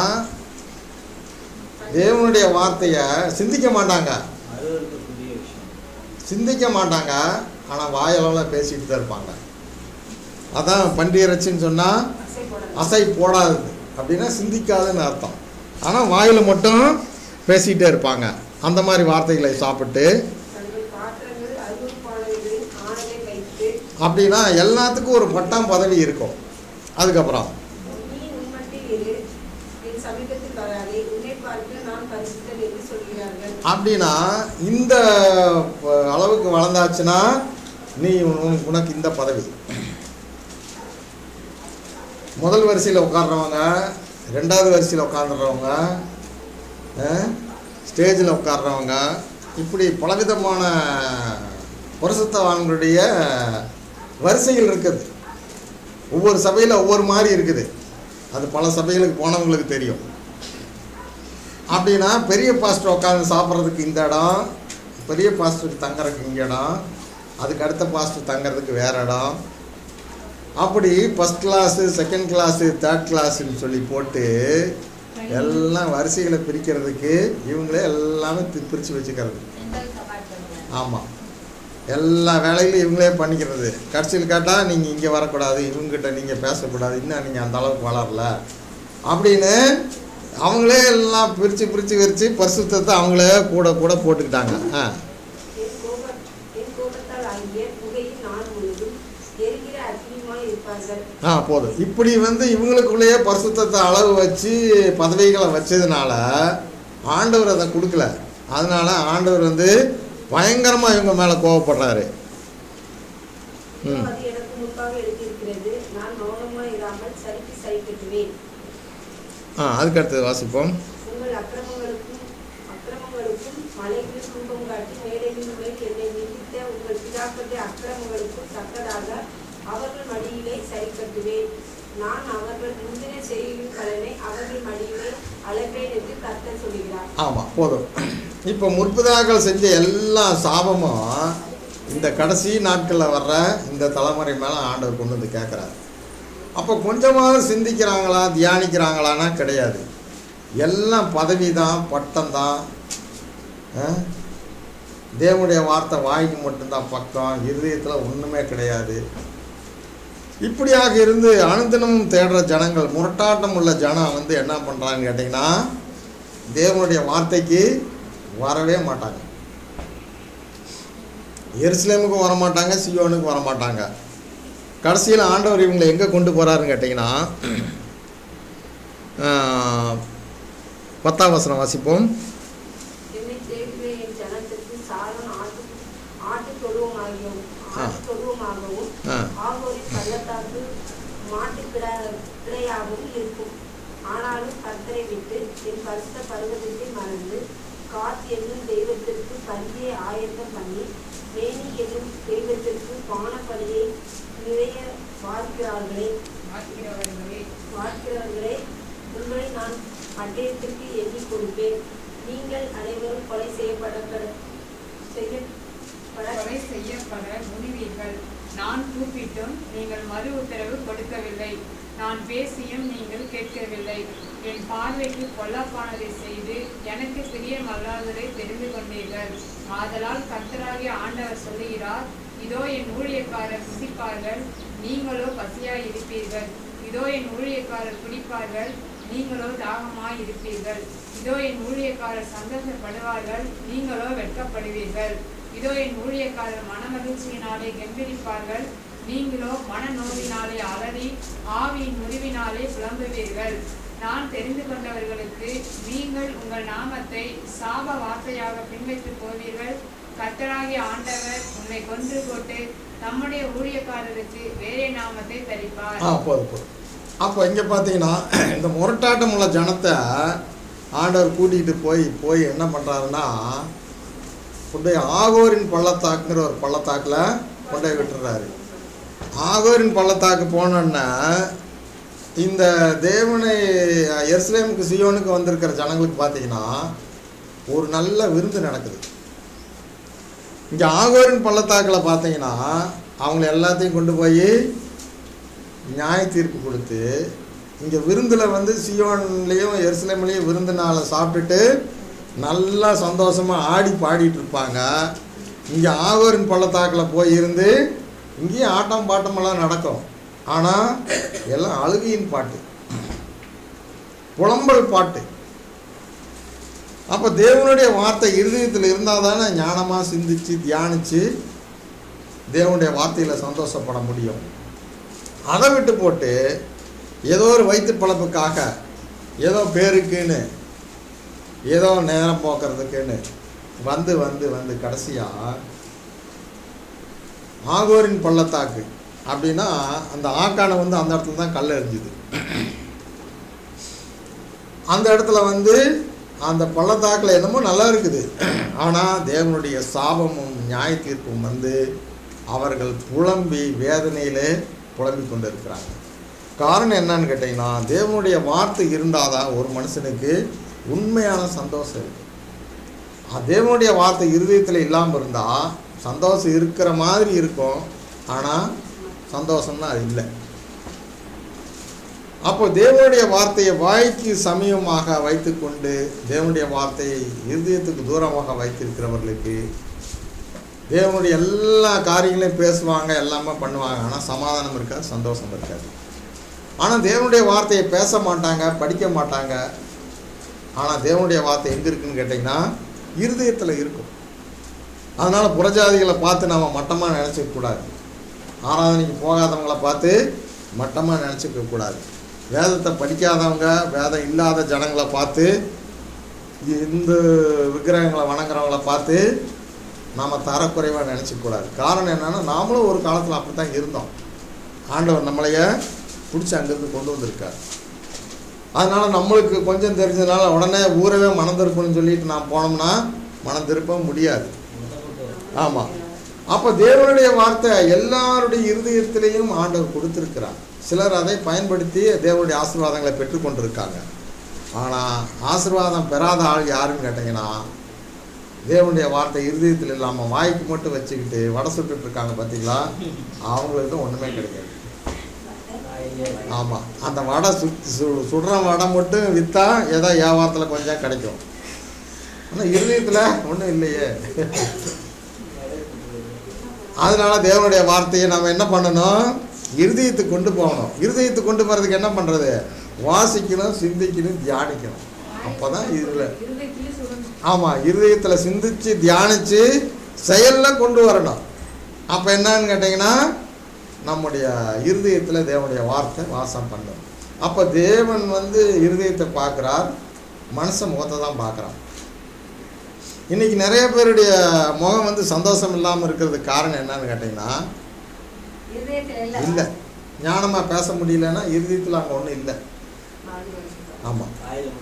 தேவனுடைய வார்த்தையை சிந்திக்க மாட்டாங்க அருவருக்கக்கூடிய விஷயம் சிந்திக்க மாட்டாங்க ஆனால் வாயளவில் பேசிட்டு தான் இருப்பாங்க அதான் பண்டிகரட்சின்னு சொன்னால் அசைப்படலாம் அசை போடாதது அப்படின்னா சிந்திக்காதுன்னு அர்த்தம் ஆனால் வாயில் மட்டும் பேசிகிட்டே இருப்பாங்க அந்த மாதிரி வார்த்தைகளை சாப்பிட்டு தங்கள் பாத்திரங்கள் அருவருப்பானவைகளில் ஆனதை வைத்து அப்படின்னா எல்லாத்துக்கும் ஒரு பட்டம் பதவி இருக்கும் அதுக்கப்புறம் நீ உன்மட்டில் இரு என் சமீபத்தில் வராதே உன்னை பார்க்க நான் பரிசுத்தன் என்று சொல்கிறார்கள் அப்படின்னா இந்த அஹ், அளவுக்கு வளர்ந்தாச்சுன்னா நீ உனக்கு உனக்கு இந்த பதவி முதல் வரிசையில் உட்கார்றவங்க ரெண்டாவது வரிசையில் உட்காந்துடுறவங்க ஸ்டேஜில் உட்கார்றவங்க இப்படி பலவிதமான பரிசுத்தவான்களுடைய வரிசைகள் இருக்குது ஒவ்வொரு சபையில் ஒவ்வொரு மாதிரி இருக்குது அது பல சபைகளுக்கு போனவங்களுக்கு தெரியும் அப்படின்னா பெரிய பாஸ்டர் உட்காந்து சாப்பிட்றதுக்கு இந்த இடம் பெரிய பாஸ்டருக்கு தங்கறதுக்கு இங்கே இடம் அதுக்கு அடுத்த பாஸ்டர் தங்கறதுக்கு வேற இடம் அப்படி first class second class third கிளாஸுன்னு சொல்லி போட்டு எல்லாம் வரிசைகளை பிரிக்கிறதுக்கு இவங்களே எல்லாமே பி- பிரித்து வச்சுக்கிறது ஆமாம் எல்லா வேலையிலும் இவங்களே பண்ணிக்கிறது கடைசியில் கேட்டால் நீங்கள் இங்கே வரக்கூடாது இவங்ககிட்ட நீங்கள் பேசக்கூடாது இன்னும் நீங்கள் அந்த அளவுக்கு வளரல அப்படின்னு அவங்களே எல்லாம் பிரித்து பிரித்து விரித்து பரிசுத்தத்தை அவங்களே கூட கூட போட்டுக்கிட்டாங்க ஆ என் கோப என் கோபத்தால் ஆகிய புகையில் நாள் முழுதும் எரிகிற அக்னியுமாய் இருப்பார்கள் ஆ போதும் இப்படி வந்து இவங்களுக்குள்ளேயே பரிசுத்தத்தை அளவு வச்சு பதவிகளை வச்சதுனால ஆண்டவர் அதை கொடுக்கல அதனால ஆண்டவர் வந்து பயங்கரமாக இவங்க மேலே கோவப்படுறாரு ம் அது எனக்கு முன்பாக எழுதியிருக்கிறது நான் மௌனமாய் இராமல் சரிக்கு சரி கட்டுவேன் ஆ அதுக்கு அடுத்தது வாசிப்போம் உங்கள் அக்கிரமங்களுக்கும் அக்கிரமங்களுக்கும் மலைகளில் தூபம் காட்டி மேடைகளின் மேல் என்னை நிந்தித்த உங்கள் பிதாக்களுடைய அக்கிரமங்களுக்கும் தக்கதாக அவர்கள் மடியிலே சரி கட்டுவேன் நான் அவர்கள் முந்தின செய்யும் பலனை அவர்கள் மடியிலே அழைப்பேன் என்று கர்த்தர் சொல்கிறார் ஆமாம் போதும் இப்போ முற்பதாக்கள் செஞ்ச எல்லா சாபமும் இந்த கடைசி நாட்களில் வர்ற இந்த தலைமுறை மேலே ஆண்டவர் கொண்டு வந்து கேட்குறாரு அப்போ கொஞ்சமாவது சிந்திக்கிறாங்களா தியானிக்கிறாங்களான்னா கிடையாது எல்லாம் பதவி தான் பட்டம் தான் தேவனுடைய வார்த்தை வாய்க்கு மட்டும்தான் பக்கம் இருதயத்தில் ஒன்றுமே கிடையாது இப்படியாக இருந்து அனுதினமும் தேடுற ஜனங்கள் முரட்டாட்டம் உள்ள ஜனம் வந்து என்ன பண்ணுறாங்கன்னு கேட்டிங்கன்னா தேவனுடைய வார்த்தைக்கு வரவே மாட்டாங்க எருசலேமுக்கும் வர மாட்டாங்க சியோனுக்கும் வர மாட்டாங்க கடைசியில் ஆண்டவர் இவங்களை எங்கே கொண்டு போகிறாருன்னு கேட்டிங்கன்னா ஆஹ், பத்தாம் வசனம் வாசிப்போம் என்னை தேடுகிற என் ஜனத்திற்கு சாலன் ஆட்டு ஆட்டு தொழுவமாகவும் ஆ. ஆட்டு தொழுவமாகவும் ஆ ஆகோரின் பள்ளத்தாக்கு மாட்டு கிடா கிடையாகவும் இருக்கும் ஆனாலும் கர்த்தரை விட்டு என் பரிசுத்த பருவத்தை மறந்து காத் என்னும் தெய்வத்திற்கு பந்தியை ஆயத்தம் பண்ணி மேனி என்னும் தெய்வத்திற்கு பானப்பலியை நிறைய வார்க்கிறார்களே பார்க்கிறவர்களே வார்க்கிறவர்களே உங்களை நான் பட்டயத்திற்கு எண்ணிக் கொடுப்பேன் நீங்கள் அனைவரும் கொலை செய்யப்பட செய்யப்பட கொலை செய்யப்பட முனிவீர்கள் நான் கூப்பிட்டும் நீங்கள் மறு உத்தரவு கொடுக்கவில்லை நான் பேசியும் நீங்கள் கேட்கவில்லை என் பார்வைக்கு பொல்லாப்பானதை செய்து எனக்கு பிரியமல்லாததை தெரிந்து கொண்டீர்கள் ஆதலால் கர்த்தராகிய ஆண்டவர் சொல்லுகிறார் இதோ என் ஊழியக்காரர் புசிப்பார்கள் நீங்களோ பசியாய் இருப்பீர்கள் இதோ என் ஊழியக்காரர் குடிப்பார்கள் நீங்களோ தாகமாய் இருப்பீர்கள் இதோ என் ஊழியக்காரர் சந்தோஷப்படுவார்கள் நீங்களோ வெட்கப்படுவீர்கள் இதோ என் ஊழியக்காரர் மனமகிழ்ச்சியினாலே கெம்பீரிப்பார்கள் நீங்களோ மனநோவினாலே அலறி ஆவியின் முறிவினாலே புலம்புவீர்கள் நான் தெரிந்து கொண்டவர்களுக்கு நீங்கள் உங்கள் நாமத்தை சாப வார்த்தையாக பின்வைத்து போவீர்கள் கர்த்தராகிய ஆண்டவர் உன்னை கொன்று போட்டு தம்முடைய ஊழியக்காரருக்கு வேறே நாமத்தை தரிப்பார் ஆ போதும் போதும் அப்போ இங்கே பார்த்தீங்கன்னா இந்த முரட்டாட்டம் உள்ள ஜனத்தை ஆண்டவர் கூட்டிகிட்டு போய் போய் என்ன பண்ணுறாருன்னா கொண்டு போய் ஆகோரின் பள்ளத்தாக்குங்கிற ஒரு பள்ளத்தாக்கில் கொண்டு போய் விட்டுறாரு ஆகோரின் பள்ளத்தாக்கு போனோன்னா இந்த தேவனை எருசலேமுக்கு சியோனுக்கு வந்திருக்கிற ஜனங்களுக்கு பார்த்தீங்கன்னா ஒரு நல்ல விருந்து நடக்குது இங்கே ஆகோரின் பள்ளத்தாக்கில் பார்த்தீங்கன்னா அவங்கள எல்லாத்தையும் கொண்டு போய் நியாய தீர்ப்பு கொடுத்து இங்கே விருந்தில் வந்து சியோன்லேயும் எருசலேம்லேயும் விருந்தினால சாப்பிட்டுட்டு நல்லா சந்தோஷமாக ஆடி பாடிட்டு இருப்பாங்க இங்கே ஆகோரின் பள்ளத்தாக்கில் போய் இருந்து இங்கேயும் ஆட்டம் பாட்டமெல்லாம் நடக்கும் ஆனால் எல்லாம் அழுகையின் பாட்டு புலம்பல் பாட்டு அப்போ தேவனுடைய வார்த்தை இருதயத்தில் இருந்தால் தானே ஞானமாக சிந்திச்சு தியானித்து தேவனுடைய வார்த்தையில் சந்தோஷப்பட முடியும் அதை விட்டு போட்டு ஏதோ ஒரு வயிற்று பழப்புக்காக ஏதோ பேருக்குன்னு ஏதோ நேரம் போக்குறதுக்குன்னு வந்து வந்து வந்து கடைசியாக ஆகோரின் பள்ளத்தாக்கு அப்படின்னா அந்த ஆக்கானை வந்து அந்த இடத்துல தான் கல் எறிஞ்சுது அந்த இடத்துல வந்து அந்த பள்ளத்தாக்கில் என்னமோ நல்லா இருக்குது ஆனால் தேவனுடைய சாபமும் நியாய தீர்ப்பும் வந்து அவர்கள் புலம்பி வேதனையிலே புலம்பி கொண்டு இருக்கிறாங்க காரணம் என்னன்னு கேட்டிங்கன்னா தேவனுடைய வார்த்தை இருந்தால் தான் ஒரு மனுஷனுக்கு உண்மையான சந்தோஷம் இருக்கு அஹ் தேவனுடைய வார்த்தை இருதயத்தில் இல்லாமல் இருந்தால் சந்தோஷம் இருக்கிற மாதிரி இருக்கும் ஆனால் சந்தோஷம்னா அது இல்லை அப்போ தேவனுடைய வார்த்தையை வாய்க்கு சமயமாக வைத்துக்கொண்டு தேவனுடைய வார்த்தையை இருதயத்துக்கு தூரமாக வைத்திருக்கிறவர்களுக்கு தேவனுடைய எல்லா காரியங்களையும் பேசுவாங்க எல்லாமே பண்ணுவாங்க ஆனால் சமாதானம் இருக்காது சந்தோஷம் இருக்காது ஆனால் தேவனுடைய வார்த்தையை பேச மாட்டாங்க படிக்க மாட்டாங்க ஆனால் தேவனுடைய வார்த்தை எங்கே இருக்குன்னு கேட்டிங்கன்னா இருதயத்தில் இருக்கும் அதனால் புறஜாதிகளை பார்த்து நம்ம மட்டமாக நினச்சிக்க கூடாது ஆராதனைக்கு போகாதவங்கள பார்த்து மட்டமாக நினச்சிக்க கூடாது வேதத்தை படிக்காதவங்க வேதம் இல்லாத ஜனங்களை பார்த்து இந்த விக்கிரகங்களை வணங்குறவங்கள பார்த்து நாம் தரக்குறைவாக நினச்சிக்கூடாது காரணம் என்னென்னா நாமளும் ஒரு காலத்தில் அப்படி தான் இருந்தோம் ஆண்டவர் நம்மளைய பிடிச்சி அங்கேருந்து கொண்டு வந்திருக்கார் அதனால் நம்மளுக்கு கொஞ்சம் தெரிஞ்சதுனால உடனே ஊரவே மனம் திருப்பணும்னு சொல்லிட்டு நான் போனோம்னா மனம் திருப்ப முடியாது ஆமாம் அப்போ தேவனுடைய வார்த்தை எல்லாருடைய இருதயத்திலையும் ஆண்டவர் கொடுத்துருக்கிறார் சிலர் அதை பயன்படுத்தி தேவனுடைய ஆசீர்வாதங்களை பெற்றுக்கொண்டிருக்காங்க ஆனால் ஆசீர்வாதம் பெறாத ஆள் யாருன்னு கேட்டிங்கன்னா தேவனுடைய வார்த்தை இருதயத்தில் இல்லாமல் வாய்க்கு மட்டும் வச்சுக்கிட்டு வடை சுட்டுட்டு இருக்காங்க பார்த்தீங்களா அவங்களுக்கு தான் ஒன்றுமே கிடைக்காது ஆமாம் அந்த வடை சுத் சு சுடுற வடை மட்டும் விற்றா ஏதோ வியாபாரத்தில் கொஞ்சம் கிடைக்கும் ஆனால் இருதயத்தில் ஒன்றும் இல்லையே அதனால தேவனுடைய வார்த்தையை நம்ம என்ன பண்ணணும் இருதயத்துக்கு கொண்டு போகணும் இருதயத்துக்கு கொண்டு போகிறதுக்கு என்ன பண்ணுறது வாசிக்கணும் சிந்திக்கணும் தியானிக்கணும் அப்போ தான் இதில் இருதயத்திலே சுடணும் ஆமாம் இருதயத்தில் சிந்திச்சு தியானித்து செயலில் கொண்டு வரணும் அப்போ என்னன்னு கேட்டிங்கன்னா நம்முடைய இருதயத்தில் தேவனுடைய வார்த்தை வாசம் பண்ணும் அப்போ தேவன் வந்து இருதயத்தை பார்க்குறார் மனுஷன் முகத்தை தான் பார்க்குறான் இன்னைக்கு நிறைய பேருடைய முகம் வந்து சந்தோஷம் இல்லாமல் இருக்கிறதுக்கு காரணம் என்னன்னு கேட்டிங்கன்னா இருதயத்தில் இல்லை இல்லை ஞானமாக பேச முடியலன்னா இருதயத்தில் அங்கே ஒன்றும் இல்லை ஆமாம்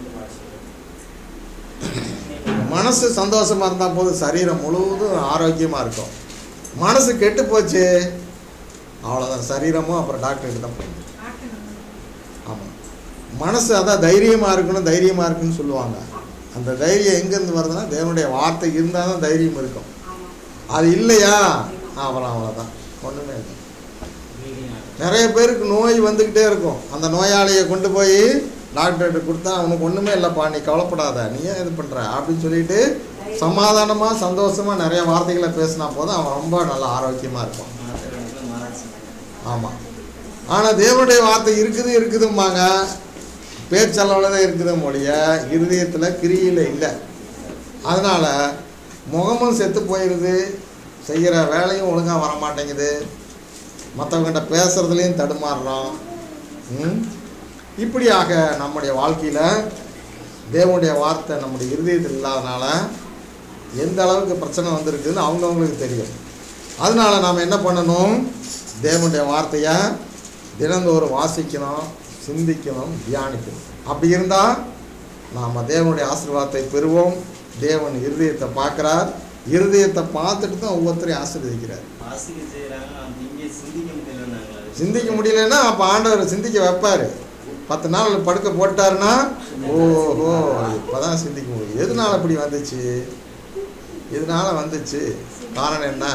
மனசு சந்தோஷமாக இருந்தால் போதும் சரீரம் முழுவதும் ஆரோக்கியமாக இருக்கும் மனசு கெட்டு போச்சு அவ்வளோதான் சரீரமும் அப்புறம் டாக்டர்கிட்ட தான் போகணும் ஆமாம் மனசு அதான் தைரியமாக இருக்கணும் தைரியமாக இருக்குன்னு சொல்லுவாங்க அந்த தைரியம் எங்கேருந்து வருதுன்னா தேவனுடைய வார்த்தை இருந்தால் தான் தைரியம் இருக்கும் அது இல்லையா அப்புறம் அவ்வளோதான் ஒன்றுமே இல்லை நிறைய பேருக்கு நோய் வந்துக்கிட்டே இருக்கும் அந்த நோயாளியை கொண்டு போய் டாக்டர்கிட்ட கொடுத்தா அவனுக்கு ஒன்றுமே இல்லைப்பா நீ கவலைப்படாத நீ ஏன் இது பண்ணுற அப்படின்னு சொல்லிட்டு சமாதானமாக சந்தோஷமாக நிறைய வார்த்தைகளை பேசினா போதும் அவன் ரொம்ப நல்லா ஆரோக்கியமாக இருப்பான் ஆமாம் ஆனால் தேவனுடைய வார்த்தை இருக்குது இருக்குதும்பாங்க பேச்சளவில் தான் இருக்குது மொழிய இருதயத்தில் கிரியில் இல்லை அதனால் முகமும் செத்து போயிடுது செய்கிற வேலையும் ஒழுங்காக வர மாட்டேங்குது மற்றவங்ககிட்ட பேசுகிறதுலையும் தடுமாறுறோம் ம்? இப்படியாக நம்முடைய வாழ்க்கையில் தேவனுடைய வார்த்தை நம்முடைய இருதயத்தில் இல்லாதனால எந்த அளவுக்கு பிரச்சனை வந்திருக்குதுன்னு அவங்கவுங்களுக்கு தெரியும் அதனால நாம் என்ன பண்ணணும் தேவனுடைய வார்த்தையை தினந்தோறும் வாசிக்கணும் சிந்திக்கணும் தியானிக்கணும் அப்படி இருந்தால் நாம் தேவனுடைய ஆசீர்வாதத்தை பெறுவோம் தேவன் இருதயத்தை பார்க்குறார் இருதயத்தை பார்த்துட்டு தான் ஒவ்வொருத்தரையும் ஆசீர்வதிக்கிறார் வாசிக்க செய்கிறாங்க நான் இங்கே சிந்திக்க முடியலன்னாங்களா சிந்திக்க முடியலன்னா அப்போ ஆண்டவர் சிந்திக்க வைப்பார் பத்து நாள் படுக்க போட்டாருன்னா ஓஹோ இப்போதான் சிந்திக்க முடியும் எதனால இப்படி வந்துச்சு எதனால வந்துச்சு காரணம் என்ன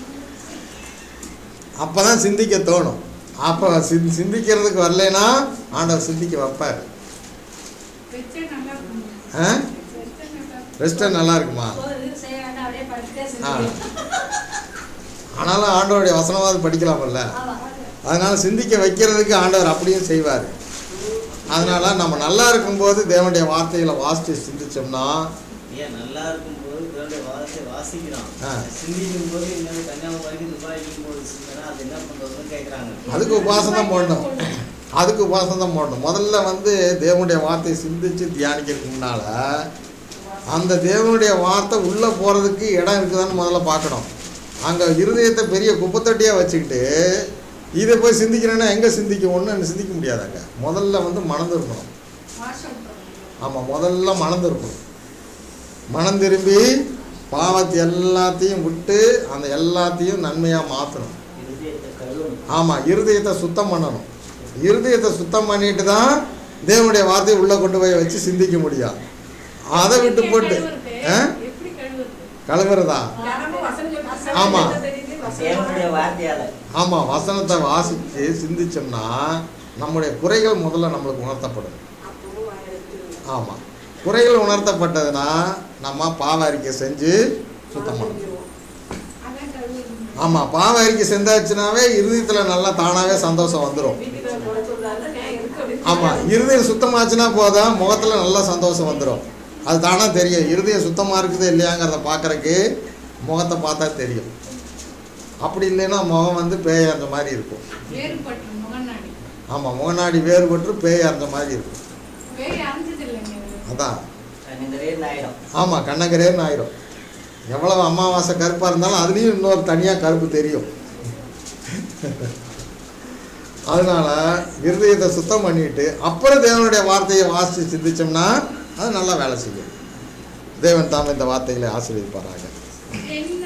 அப்போ தான் சிந்திக்க தோணும் அப்போ சிந் சிந்திக்கிறதுக்கு வரலைன்னா ஆண்டவர் சிந்திக்க வைப்பார் வச்சே நல்லா இருக்கும் ஆ வச்சே நல்லா இருக்கும் ரெஸ்ட்டு நல்லா இருக்குமா போது செய்ய வேண்டாம் அப்படியே படுத்துட்டே ஆ செஞ்சு ஆனாலும் ஆண்டவருடைய வசனமாவது படிக்கலாமல்ல ஆமா அதனால சிந்திக்க வைக்கிறதுக்கு ஆண்டவர் அப்படியும் செய்வார் அதனால நம்ம நல்லா இருக்கும்போது தேவனுடைய வார்த்தைகளை வாசித்து சிந்திச்சோம்னா ஏன் நல்லா இருக்கும்போது தேவனுடைய வாதத்தை வாசிக்கிறான் ஆ. சிந்திக்கும் போது இன்னும் கன்னியாகுமரிக்கு துபாய்க்கும் போது சிந்தனா அது என்ன பண்றதுன்னு கேட்குறாங்க அதுக்கு உபாசம் தான் போடணும் அதுக்கு உபாசம் தான் போடணும் முதல்ல வந்து தேவனுடைய வார்த்தையை சிந்திச்சு தியானிக்கிறதுக்கு முன்னால் அந்த தேவனுடைய வார்த்தை உள்ளே போகிறதுக்கு இடம் இருக்குதான்னு முதல்ல பார்க்கணும் அங்கே இருதயத்தை பெரிய குப்பத்தொட்டியாக வச்சுக்கிட்டு இதை போய் சிந்திக்கிறேன்னா எங்கே சிந்திக்க ஒன்று சிந்திக்க முடியாது அங்கே முதல்ல வந்து மணந்து இருக்கணும் வாஷம் பண்ணணும் ஆமாம் முதல்ல மனம் திரும்பணும் மனம் திரும்பி பாவத்தை எல்லாத்தையும் விட்டு அந்த எல்லாத்தையும் நன்மையாக மாற்றணும் இருதயத்தை கழுவணும் ஆமாம் இருதயத்தை சுத்தம் பண்ணணும் இருதயத்தை சுத்தம் பண்ணிட்டு தான் தேவனுடைய வார்த்தையை உள்ளே கொண்டு போய் வச்சு சிந்திக்க முடியும் அதை விட்டு போட்டு ஆ? எப்படி கழுவுறது கழுவுறதா தினமும் வசனம் சொல்லி வசனம் ஆமா. என்ன தெரியுது? வசனம் தேவனுடைய வார்த்தையால ஆமாம் வசனத்தை வாசித்து சிந்திச்சோம்னா நம்முடைய குறைகள் முதல்ல நம்மளுக்கு உணர்த்தப்படும் அப்பவும் வாயெடுத்து ஆமாம் குறைகள் உணர்த்தப்பட்டதுன்னா நம்ம பாவ அறிக்கை செஞ்சு சுத்தம் பண்ணணும் அதான் கழுவுறது ஆமாம் பாவ அறிக்கை செஞ்சாச்சுனாவே இருதயத்தில் நல்லா தானாகவே சந்தோஷம் வந்துடும் வீட்டுக்கு போட சொல்றாங்க நான் இருக்கு அப்படின்னு ஆமாம் இருதயம் சுத்தமாச்சுன்னா போதும் முகத்தில் நல்லா சந்தோஷம் வந்துடும் அது தானாக தெரியும் இருதயம் சுத்தமாக இருக்குது இல்லையாங்கிறத பார்க்கறக்கு முகத்தை பார்த்தா தெரியும் அப்படி இல்லைன்னா முகம் வந்து பேய் அந்த மாதிரி இருக்கும் வேறுபட்டு முகநாடி ஆமாம் முகநாடி வேறுபட்டு பேய் அந்த மாதிரி இருக்கும் வேறு அரைஞ்சது இல்லைங்க இது. அதான் கண்ணிந்தரே ஆயிடும் ஆமாம் கண்ணகரேன்னு ஆயிரும் எவ்வளவு அமாவாசை கருப்பாக இருந்தாலும் அதுலேயும் இன்னொரு தனியாக கருப்பு தெரியும் அதனால இருதயத்தை சுத்தம் பண்ணிட்டு அப்புறம் தேவனுடைய வார்த்தையை வாசித்து சிந்திச்சோம்னா அது நல்லா வேலை செய்யும் தேவன் தாம் இந்த வார்த்தைகளை ஆசீர்வதிப்பாராங்க என்